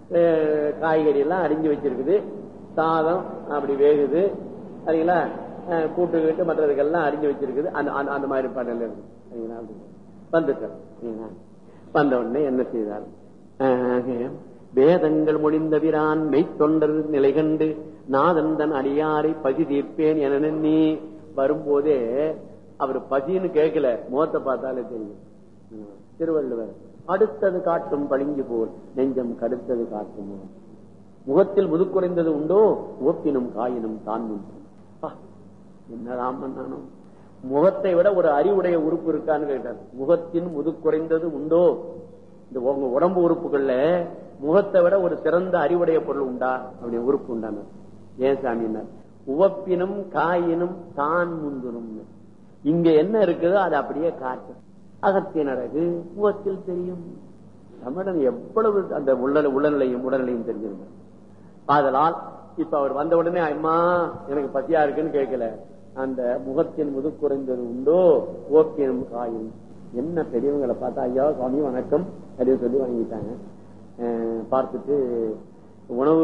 அஹ் காய்கறி எல்லாம் அரிஞ்சு வச்சிருக்குது சாதம் அப்படி வேகுது சரிங்களா அஹ் கூட்டு கீட்டு மற்றதுக்கெல்லாம் அரிஞ்சு வச்சிருக்குது அந்த அந்த- அந்த மாதிரி பாடல் இருக்கு சரிங்களா அப்படி வந்துட்டார் சரிங்களா வந்த உடனே என்ன செய்தார் அஹ் வேதங்கள் முடிந்த பிரான் மெய்த்தொண்டர் நிலை கண்டு நாதந்தன் அடியாரை பசி தீர்ப்பேன் என எண்ணி வரும்போதே அவர் பசின்னு கேட்கல முகத்தை பார்த்தாலே தெரியும் ம். திருவள்ளுவர் அடுத்தது காட்டும் பளிங்கு போல் நெஞ்சம் கடுத்தது காட்டும் முகம். முகத்தில் முதுக்குறைந்தது உண்டோ ஓப்பினும் காயினும் தான் நின்றும். அப்பா, என்னதான் பண்ணானும் முகத்தை விட ஒரு அறிவுடைய உறுப்பு இருக்கான்னு கேட்டார் முகத்தின் முதுக்குறைந்தது உண்டோ இந்த உங்க உடம்பு உறுப்புகள்ல முகத்தை விட ஒரு சிறந்த அறிவுடைய பொருள் உண்டா அப்படி உறுப்பு உண்டான ஏன் சாமினார் உவப்பினும் காயினும் தான் முந்துனும் இங்க என்ன இருக்குதோ அது அப்படியே காட்டும் அகத்தின் அழகு முகத்தில் தெரியும் தமிழன் எவ்வளவு அந்த உள்ள உடல்நிலையும் உடல்நிலையும் தெரிஞ்சிருந்தார் ஆதலால் இப்ப அவர் வந்த உடனே அம்மா எனக்கு பசியா இருக்குன்னு கேட்கல அந்த முகத்தின் முது குறைந்தது உண்டோ ஓக்கியம் காயும் என்ன பெரியவங்களை பார்த்தா ஐயா சுவாமி வணக்கம் அப்படின்னு சொல்லி வாங்கிட்டாங்க அஹ் பார்த்துட்டு உணவு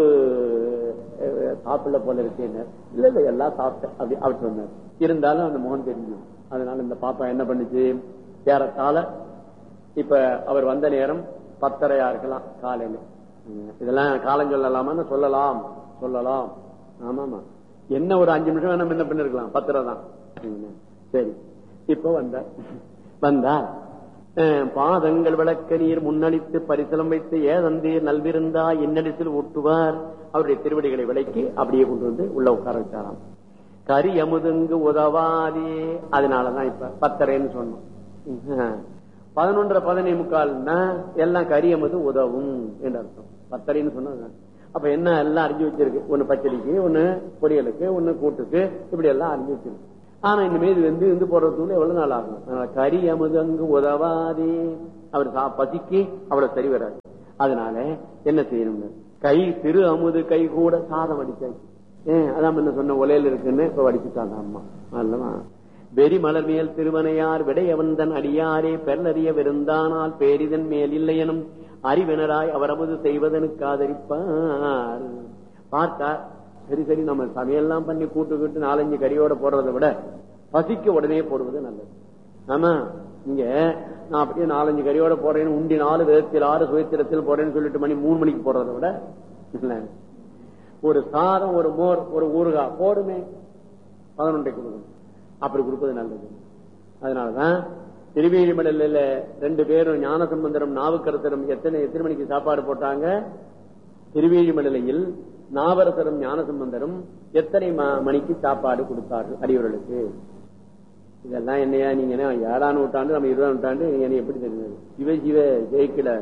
அஹ், சாப்பிடல போல இருக்கேன்னு இல்ல இல்ல எல்லாம் சாப்பிட்டேன் அப்படி அப்படி சொன்னார் இருந்தாலும் அந்த முகம் தெரிஞ்சு அதனால இந்த பாப்பா என்ன பண்ணுச்சு ஏறத்தாழ இப்ப அவர் வந்த நேரம் பத்தரையா இருக்கலாம் காலையில உம், இதெல்லாம் காலம் சொல்லலாமான்னு சொல்லலாம் சொல்லலாம் ஆமாமா என்ன ஒரு அஞ்சு நிமிஷம் வேணும் என்ன பண்ணிருக்கலாம் பத்தரை தான் உம், சரி இப்ப வந்தார் வந்தார் அஹ், பாதங்கள் விளக்க நீர் முன்னளித்து பரிசலம் வைத்து ஏதந்தீர் நல்விருந்தா என்னிடத்தில் ஊட்டுவார் அவருடைய திருவடிகளை விலைக்கு அப்படியே கொண்டு வந்து உள்ள உட்கார வச்சாராம் கரி அமுதுங்கு உதவாதே அதனாலதான் இப்ப பத்தரைன்னு சொன்னோம் உம். பதினொன்றரை பதினே முக்கால்னா எல்லாம் கரியமது உதவும் என்று அர்த்தம் பத்தரைன்னு சொன்னது அப்ப என்ன எல்லாம் அறிஞ்சு வச்சிருக்கு ஒண்ணு பச்சடிக்கு ஒண்ணு பொரியலுக்கு ஒண்ணு கூட்டுக்கு இப்படி எல்லாம் அறிஞ்சு வச்சிருக்கு ஆனா இனிமே இது வந்து இருந்து போறதுக்குள்ள எவ்வளவு நாள் ஆகும் அதனால கரி அமுது அங்கு உதவாதே அவர் சா- பசிக்கு அவ்வளவு சரி வராது அதனால என்ன செய்யணும்னு கை திரு அமுது கை கூட சாதம் அடிச்சாச்சு ஏன் அதான் என்ன சொன்ன உலையில இருக்குன்னு இப்ப வடிச்சுட்டாங்க அம்மா அல்லவா வெறி மலர் மேல் திருவனையார் விடையவந்தன் அடியாரே பெருளறிய விருந்தானால் பேரிதன் மேல் இல்லையனும் அறிவினராய் அவரமது செய்வதனுக்கு ஆதரிப்பார் பார்த்தார் சரி சரி நம்ம சமையல்லாம் பண்ணி கூட்டு கூட்டு நாலஞ்சு கறியோட போடுறதை விட பசிக்க உடனே போடுவது நல்லது ஆமா இங்க நான் அப்படியே நாலஞ்சு கறியோட போடுறேன்னு உண்டி நாலு விதத்தில் ஆறு சுயத்திரத்தில் போடுறேன்னு சொல்லிட்டு மணி மூணு மணிக்கு போடுறதை விட இல்ல ஒரு சாதம் ஒரு மோர் ஒரு ஊறுகாய் போடுமே பதினொன்றைக்கு கொடுக்கணும் அப்படி கொடுப்பது நல்லது அதனாலதான் திருவேழிமடலில் ரெண்டு பேரும் ஞானசம்பந்தரும் நாவுக்கரசரும் எத்தனை எத்தனை மணிக்கு சாப்பாடு போட்டாங்க திருவேழிமடலையில் நாவரசரும் ஞானசம்பந்தரும் எத்தனை ம- மணிக்கு சாப்பாடு கொடுத்தார்கள் அடியவர்களுக்கு இதெல்லாம் என்னையா நீங்க என்ன ஏழாம் நூற்றாண்டு நம்ம இருபதாம் நூற்றாண்டு நீங்க என்ன எப்படி தெரிஞ்சது சிவ சிவ ஜெயிக்கல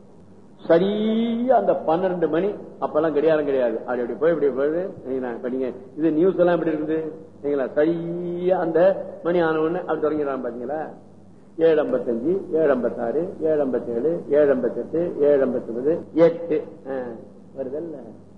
சரியா அந்த பன்னெண்டு மணி அப்பெல்லாம் கடியாரம் கிடையாது அப்படி அப்படி போய் இப்படி போய் நீங்க இப்ப நீங்க இது நியூஸ் எல்லாம் எப்படி இருக்குது சரிங்களா சரியா அந்த மணி ஆன உடனே அப்படி தொடங்கிறான் பாத்தீங்களா ஏழு ஐம்பத்தஞ்சு ஏழு ஐம்பத்தாறு ஏழு ஐம்பத்தேழு ஏழு ஐம்பத்தெட்டு ஏழு ஐம்பத்தொன்பது எட்டு ஆ, வருதல்ல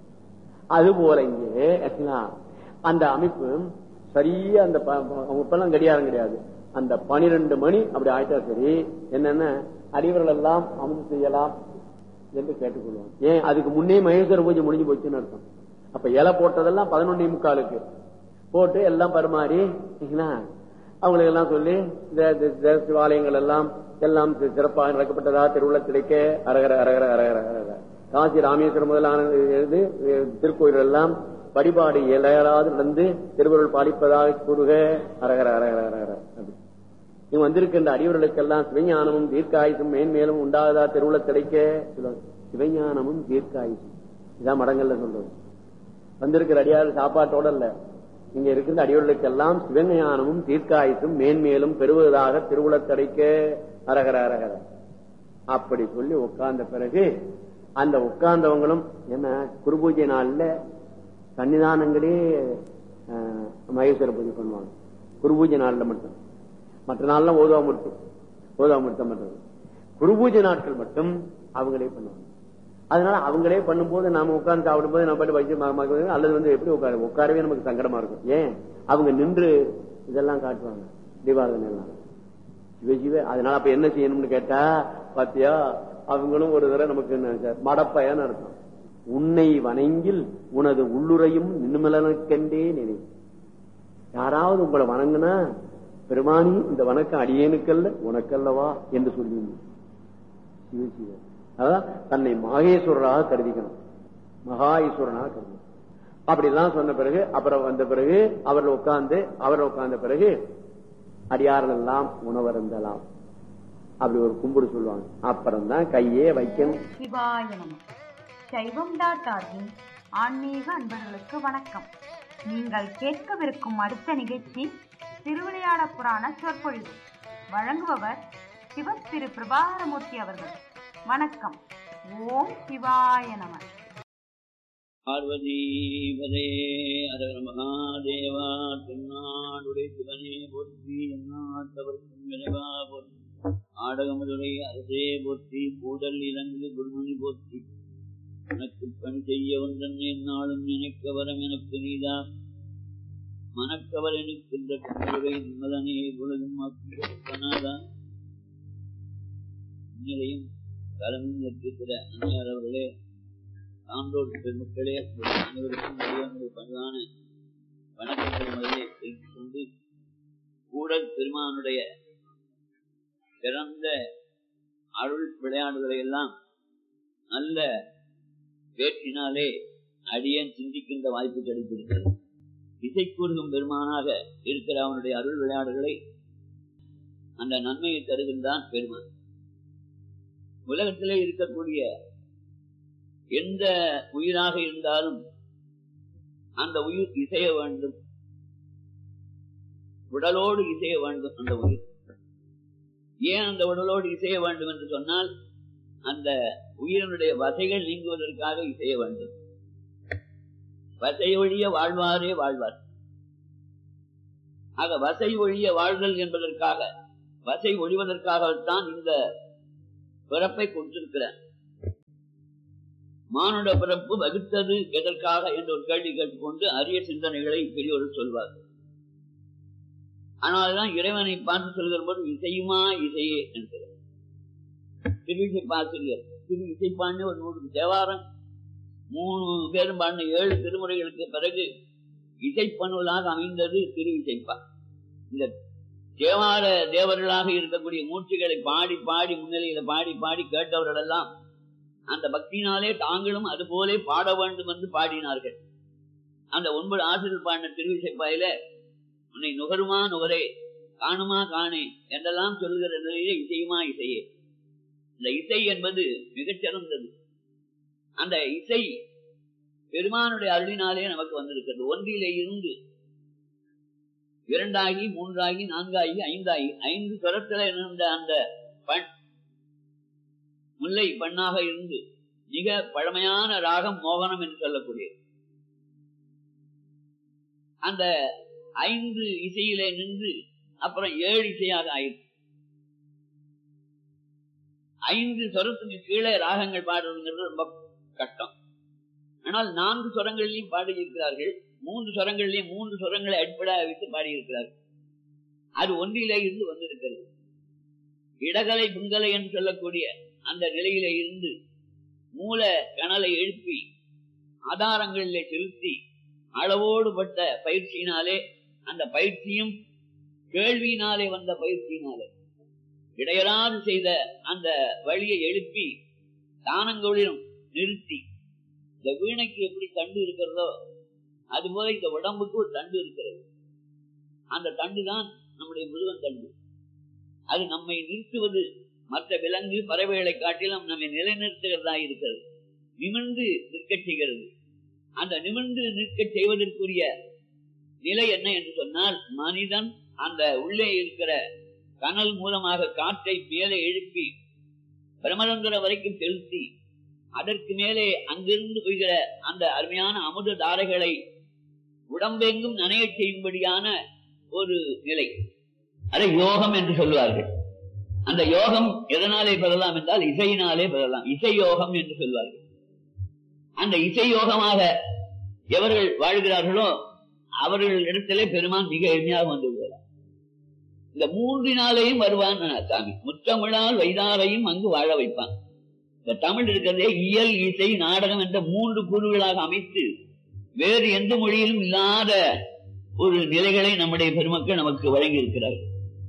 அது போல இங்கே ஆக்சுவலா அந்த அமைப்பு சரியா அந்த ப- ப- அவங்க இப்பெல்லாம் கடியாரம் கிடையாது அந்த பனிரெண்டு மணி அப்படி ஆயிட்டா சரி என்னன்னா அடிவர்கள் எல்லாம் அமுது செய்யலாம் என்று கேட்டுக்கொள்வோம் ஏன் அதுக்கு முன்னே மகேஸ்வர பூஜை முடிஞ்சு போச்சுன்னு அர்த்தம் அப்ப இலை போட்டதெல்லாம் பதினொன்னே முக்காலுக்கு போட்டு எல்லாம் பரிமாறி சரிங்களா? அவங்களுக்கு எல்லாம் சொல்லி இந்த இந்த இந்த சிவாலயங்கள் எல்லாம் எல்லாம் சி- சிறப்பாக நடக்கப்பட்டதா திருவுள்ள கிடைக்க அரகர அரகர அரகர அரகர காசி ராமேஸ்வரம் முதலான எழுது திருக்கோயில் எல்லாம் வழிபாடு இளையராது நடந்து திருவருள் பாலிப்பதாக கூறுக அரகர அரகர அரகர அப்படி இவங்க வந்திருக்கின்ற அடியவர்களுக்கெல்லாம் சிவஞானமும் தீர்க்காயுசும் மேன்மேலும் உண்டாததா திருவுள்ள கிடைக்க சொல்லுவாங்க. சிவஞானமும் தீர்க்காயுசும் இதான் மடங்கள்ல சொல்றது வந்திருக்கிற அடியார் சாப்பாட்டோட இல்ல இங்க இருக்கின்ற அடியவர்களுக்கெல்லாம் சிவஞானமும் தீர்க்காயுசும் மேன்மேலும் பெறுவதாக திருவுள்ள கிடைக்க அரகர அரகர அப்படி சொல்லி உட்கார்ந்த பிறகு அந்த உட்கார்ந்தவங்களும் என்ன குருபூஜை நாள்ல சன்னிதானங்களே அஹ், மகேஸ்வர பூஜை பண்ணுவாங்க குருபூஜை நாள்ல மட்டும் மற்ற நாள்லாம் ஓதுவாமிருத்தம் ஓதுவாமிருத்தம் பண்றது குருபூஜை நாட்கள் மட்டும் அவங்களே பண்ணுவாங்க அதனால அவங்களே பண்ணும்போது நாம உட்கார்ந்து சாப்பிடும்போது நம்ம பாட்டு வச்சு ம- ம- அல்லது வந்து எப்படி உட்கார உட்காரவே நமக்கு சங்கடமா இருக்கும் ஏன் அவங்க நின்று இதெல்லாம் காட்டுவாங்க தீபாவளி எல்லாம் சிவ சிவ அதனால அப்ப என்ன செய்யணும்னு கேட்டா பாத்தியா அவங்களும் ஒரு தடவை நமக்கு என்ன சார், மடப்பயன்னு அர்த்தம் உன்னை வணங்கில் உனது உள்ளுரையும் நின்னுமலனுக்கென்றே நினை யாராவது உங்களை வணங்குனா பெருமானி இந்த வணக்கம் அடியேனுக்கல்ல உனக்கல்லவா என்று சொல்லி சிவ சிவ அதான் தன்னை மகேஸ்வரராக கருதிக்கணும் மகா ஈஸ்வரனாக கருதி அப்படிலாம் சொன்ன பிறகு அப்புறம் வந்த பிறகு அவர்கள் உட்கார்ந்து அவர்கள் உட்கார்ந்த பிறகு அடியார்கள் எல்லாம் உணவருந்தலாம் அப்படி ஒரு கும்பிடு சொல்லுவாங்க அப்புறம் தான் கையே வைக்கணும் சிவாய நம சைவம் டாட் ஆர்கின் ஆன்மீக அன்பர்களுக்கு வணக்கம் நீங்கள் கேட்கவிருக்கும் அடுத்த நிகழ்ச்சி திருவிளையாட புராண சொற்பொழிவு வழங்குபவர் சிவ திரு பிரபாகரமூர்த்தி அவர்கள் வணக்கம் ஓம் சிவாய நம பார்வதீபதே அதர மகாதேவா தென்னாடுடைய சிவனே போற்றி எந்நாட்டவர்க்கும் விரைவா போற்றி ஆடகமதுரை அரசே போற்றி கூடல் இலங்கு குருமணி போற்றி எனக்கு பணி செய்ய வந்தன் என்னாலும் நினைக்க வரம் எனக்கு நீதா மனக்கவர் எனக்கின்ற கண்ணுரை நிம்மலனே குலதும் அக்கனாதா இந்நிலையும் தலைமை நிற்கிற அந்நியார் அவர்களே சான்றோர் பெருமக்களே உங்கள் அனைவருக்கும் அடியானுடைய பணிவான வணக்கங்களை முதலே தெரிவித்துக் கொண்டு கூடல் பெருமானுடைய பிறந்த அருள் விளையாடுகளை எல்லாம் நல்ல பேச்சினாலே அடியேன் சிந்திக்கின்ற வாய்ப்பு கிடைத்திருக்கிறது இசை கூறுகும் பெருமானாக இருக்கிற அவனுடைய அருள் விளையாடுகளை அந்த நன்மையை தருகின்றான் பெருமான் உலகத்திலே இருக்கக்கூடிய எந்த உயிராக இருந்தாலும் அந்த உயிர் இசைய வேண்டும் உடலோடு இசைய வேண்டும் அந்த உயிர் ஏன் அந்த உடலோடு இசைய வேண்டும் என்று சொன்னால் அந்த உயிரினுடைய வசைகள் நீங்குவதற்காக இசைய வேண்டும் வசை ஒழிய வாழ்வாரே வாழ்வார் ஆக வசை ஒழிய வாழ்தல் என்பதற்காக வசை ஒழிவதற்காகத்தான் இந்த பிறப்பை கொடுத்திருக்கிறார் மானுட பிறப்பு வகுத்தது எதற்காக என்ற ஒரு கேள்வி கேட்டுக்கொண்டு அரிய சிந்தனைகளை பெரியோர்கள் சொல்வார்கள் ஆனால்தான் இறைவனை பார்த்து சொல்கிற போது இசையுமா இசையே என்கிறார் திரு இசைப்பாசிரியர் திரு இசைப்பான்னு ஒரு நூறு தேவாரம் மூணு பேரும் பாடின ஏழு திருமுறைகளுக்கு பிறகு இசைப்பணுவலாக அமைந்தது திரு இசைப்பா இந்த தேவார தேவர்களாக இருக்கக்கூடிய மூர்த்திகளை பாடி பாடி முன்னிலையில பாடி பாடி கேட்டவர்கள் எல்லாம் அந்த பக்தியினாலே தாங்களும் அது போலே பாட வேண்டும் என்று பாடினார்கள் அந்த ஒன்பது ஆசிரியர் பாடின திருவிசைப்பாயில உன்னை நுகருமா நுகரே காணுமா காணே என்றெல்லாம் சொல்கிற நிலையிலே இசையுமா இசையே இந்த இசை என்பது மிகச் சிறந்தது அந்த இசை பெருமானுடைய அருளினாலே நமக்கு வந்திருக்கிறது ஒன்றிலே இருந்து இரண்டாகி மூன்றாகி நான்காகி ஐந்தாகி ஐந்து சொரத்தில் இருந்த அந்த பண் முல்லை பண்ணாக இருந்து மிக பழமையான ராகம் மோகனம் என்று சொல்லக்கூடியது அந்த ஐந்து இசையிலே நின்று அப்புறம் ஏழு இசையாக ஆயிடுச்சு ஐந்து சொரத்துக்கு கீழே ராகங்கள் பாடுறதுங்கிறது ரொம்ப கஷ்டம் ஆனால் நான்கு சொரங்களிலையும் பாடியிருக்கிறார்கள் மூன்று சொரங்களிலேயும் மூன்று சொரங்களை அடிப்படையாக வைத்து பாடியிருக்கிறார்கள் அது ஒன்றிலே இருந்து வந்திருக்கிறது இடகலை புங்கலை என்று சொல்லக்கூடிய அந்த நிலையிலே இருந்து மூல கணலை எழுப்பி ஆதாரங்களிலே செலுத்தி அளவோடு பட்ட பயிற்சியினாலே அந்த பயிற்சியும் கேள்வியினாலே வந்த பயிற்சியினாலே இடையராது செய்த அந்த வழியை எழுப்பி தானங்களிலும் நிறுத்தி இந்த வீணைக்கு எப்படி தண்டு இருக்கிறதோ அதுபோல இந்த உடம்புக்கு ஒரு தண்டு இருக்கிறது அந்த தண்டு தான் நம்முடைய முருகன் தண்டு அது நம்மை நிறுத்துவது மற்ற விலங்கு பறவைகளை காட்டிலும் நம்மை நிலைநிறுத்துகிறதா இருக்கிறது நிமிர்ந்து நிற்கச் செய்கிறது அந்த நிமிர்ந்து நிற்கச் செய்வதற்குரிய நிலை என்ன என்று சொன்னால் மனிதன் அந்த உள்ளே இருக்கிற கனல் மூலமாக காற்றை மேலே எழுப்பி பிரமரந்திர வரைக்கும் செலுத்தி அதற்கு மேலே அங்கிருந்து போகிற அந்த அருமையான அமுத தாரைகளை உடம்பெங்கும் நனைய செய்யும்படியான ஒரு நிலை அதை யோகம் என்று சொல்வார்கள் அந்த யோகம் எதனாலே பெறலாம் என்றால் இசையினாலே பெறலாம் இசை யோகம் என்று சொல்வார்கள் அந்த இசை யோகமாக எவர்கள் வாழ்கிறார்களோ அவர்கள் இடத்திலே பெருமான் மிக எளிமையாக வந்து விடுவார் இந்த மூன்றினாலேயும் வருவான் சாமி முத்தமிழால் வைதாரையும் அங்கு வாழ வைப்பான் இந்த தமிழ் இருக்கிறதே இயல் இசை நாடகம் என்ற மூன்று கூறுகளாக அமைத்து வேறு எந்த மொழியிலும் இல்லாத ஒரு நிலைகளை நம்முடைய பெருமக்கள் நமக்கு வழங்கி இருக்கிறார்கள்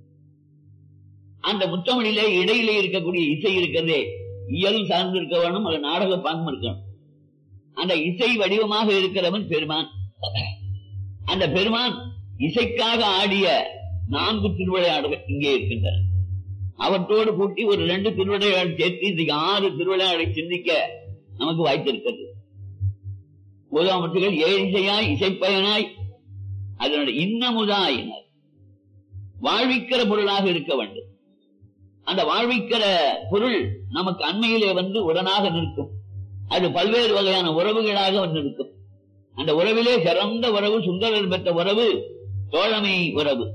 அந்த முத்தமிழிலே இடையிலே இருக்கக்கூடிய இசை இருக்கிறதே இயல் சார்ந்து இருக்க வேணும் அது நாடக பாங்கம் இருக்கணும் அந்த இசை வடிவமாக இருக்கிறவன் பெருமான் அந்த பெருமான் இசைக்காக ஆடிய நான்கு திருவிளையாடுகள் இங்கே இருக்கின்றன அவற்றோடு கூட்டி ஒரு ரெண்டு திருவிளையாடு சேர்த்து இன்றைக்கு ஆறு திருவிளையாடை சிந்திக்க நமக்கு வாய்த்திருக்கிறது உதாமத்துகள் ஏழிசையாய் இசைப்பயனாய் அதனுடைய இன்னமுதாயினர் வாழ்விக்கிற பொருளாக இருக்க வேண்டும் அந்த வாழ்விக்கிற பொருள் நமக்கு அண்மையிலே வந்து உடனாக நிற்கும் அது பல்வேறு வகையான உறவுகளாக வந்து நிற்கும் அந்த உறவிலே சிறந்த உறவு சுந்தரர் பெற்ற உறவு தோழமை உறவு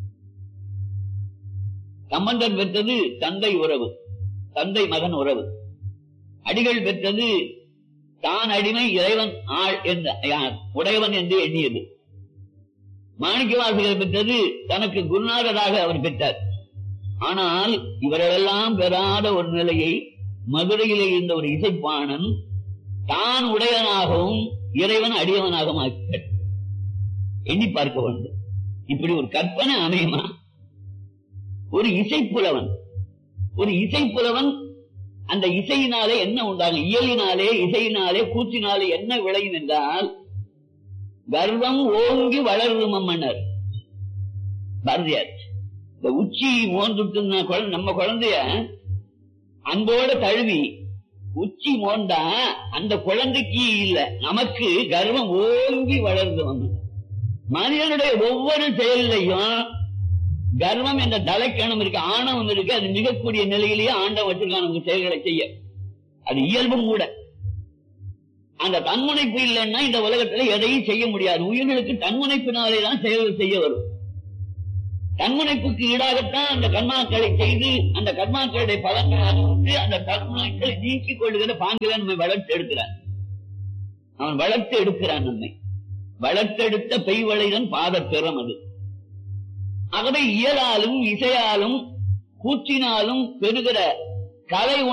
சம்பந்தன் பெற்றது தந்தை உறவு தந்தை மகன் உறவு அடிகள் பெற்றது தான் அடிமை இறைவன் ஆள் என்ற யார் உடையவன் என்று எண்ணியது மாணிக்கவாசிகள் பெற்றது தனக்கு குருநாதராக அவர் பெற்றார் ஆனால் இவரெல்லாம் பெறாத ஒரு நிலையை மதுரையிலே இருந்த ஒரு இசைப்பாணன் தான் உடையவனாகவும் இறைவன் அடியவனாகவும் ஆக்கிறார் எண்ணி பார்க்க வேண்டும் இப்படி ஒரு கற்பனை அமையுமா ஒரு இசைப்புலவன் ஒரு இசைப்புலவன் அந்த இசையினாலே என்ன உண்டாகும் இயலினாலே இசையினாலே கூற்றினாலே என்ன விளையும் என்றால் கர்வம் ஓங்கி வளரும் மன்னர் பாரதியார் இந்த உச்சி மோந்துட்டு குழந்தை நம்ம குழந்தைய அன்போட தழுவி உச்சி மோந்தா அந்த குழந்தைக்கு இல்ல நமக்கு கர்வம் ஓங்கி வளர்ந்து வந்தது மனிதனுடைய ஒவ்வொரு செயலையும் கர்வம் என்ற தலைக்கணம் இருக்கு ஆணவம் இருக்கு அது மிகக்கூடிய நிலையிலேயே ஆண்டவன் வச்சிருக்கான் நமக்கு செயல்களை செய்ய அது இயல்பும் கூட அந்த தன்முனைப்பு இல்லைன்னா இந்த உலகத்துல எதையும் செய்ய முடியாது உயிர்களுக்கு தன்முனைப்பினாலே தான் செயல்கள் செய்ய வரும் தன்முனைப்புக்கு ஈடாகத்தான் அந்த கர்மாக்களை செய்து அந்த கர்மாக்களுடைய பலன்களை அனுபவித்து அந்த கர்மாக்களை நீக்கிக் கொள்ளுகிற பாங்கில நம்மை வளர்த்து எடுக்கிறான் அவன் வளர்த்து எடுக்கிறான் நம்மை வளர்த்தெடுத்த பெய்வளைதன் பாதத்திறம் அது ஆகவே இயலாலும் இசையாலும் கூற்றினாலும் பெறுகிற கலை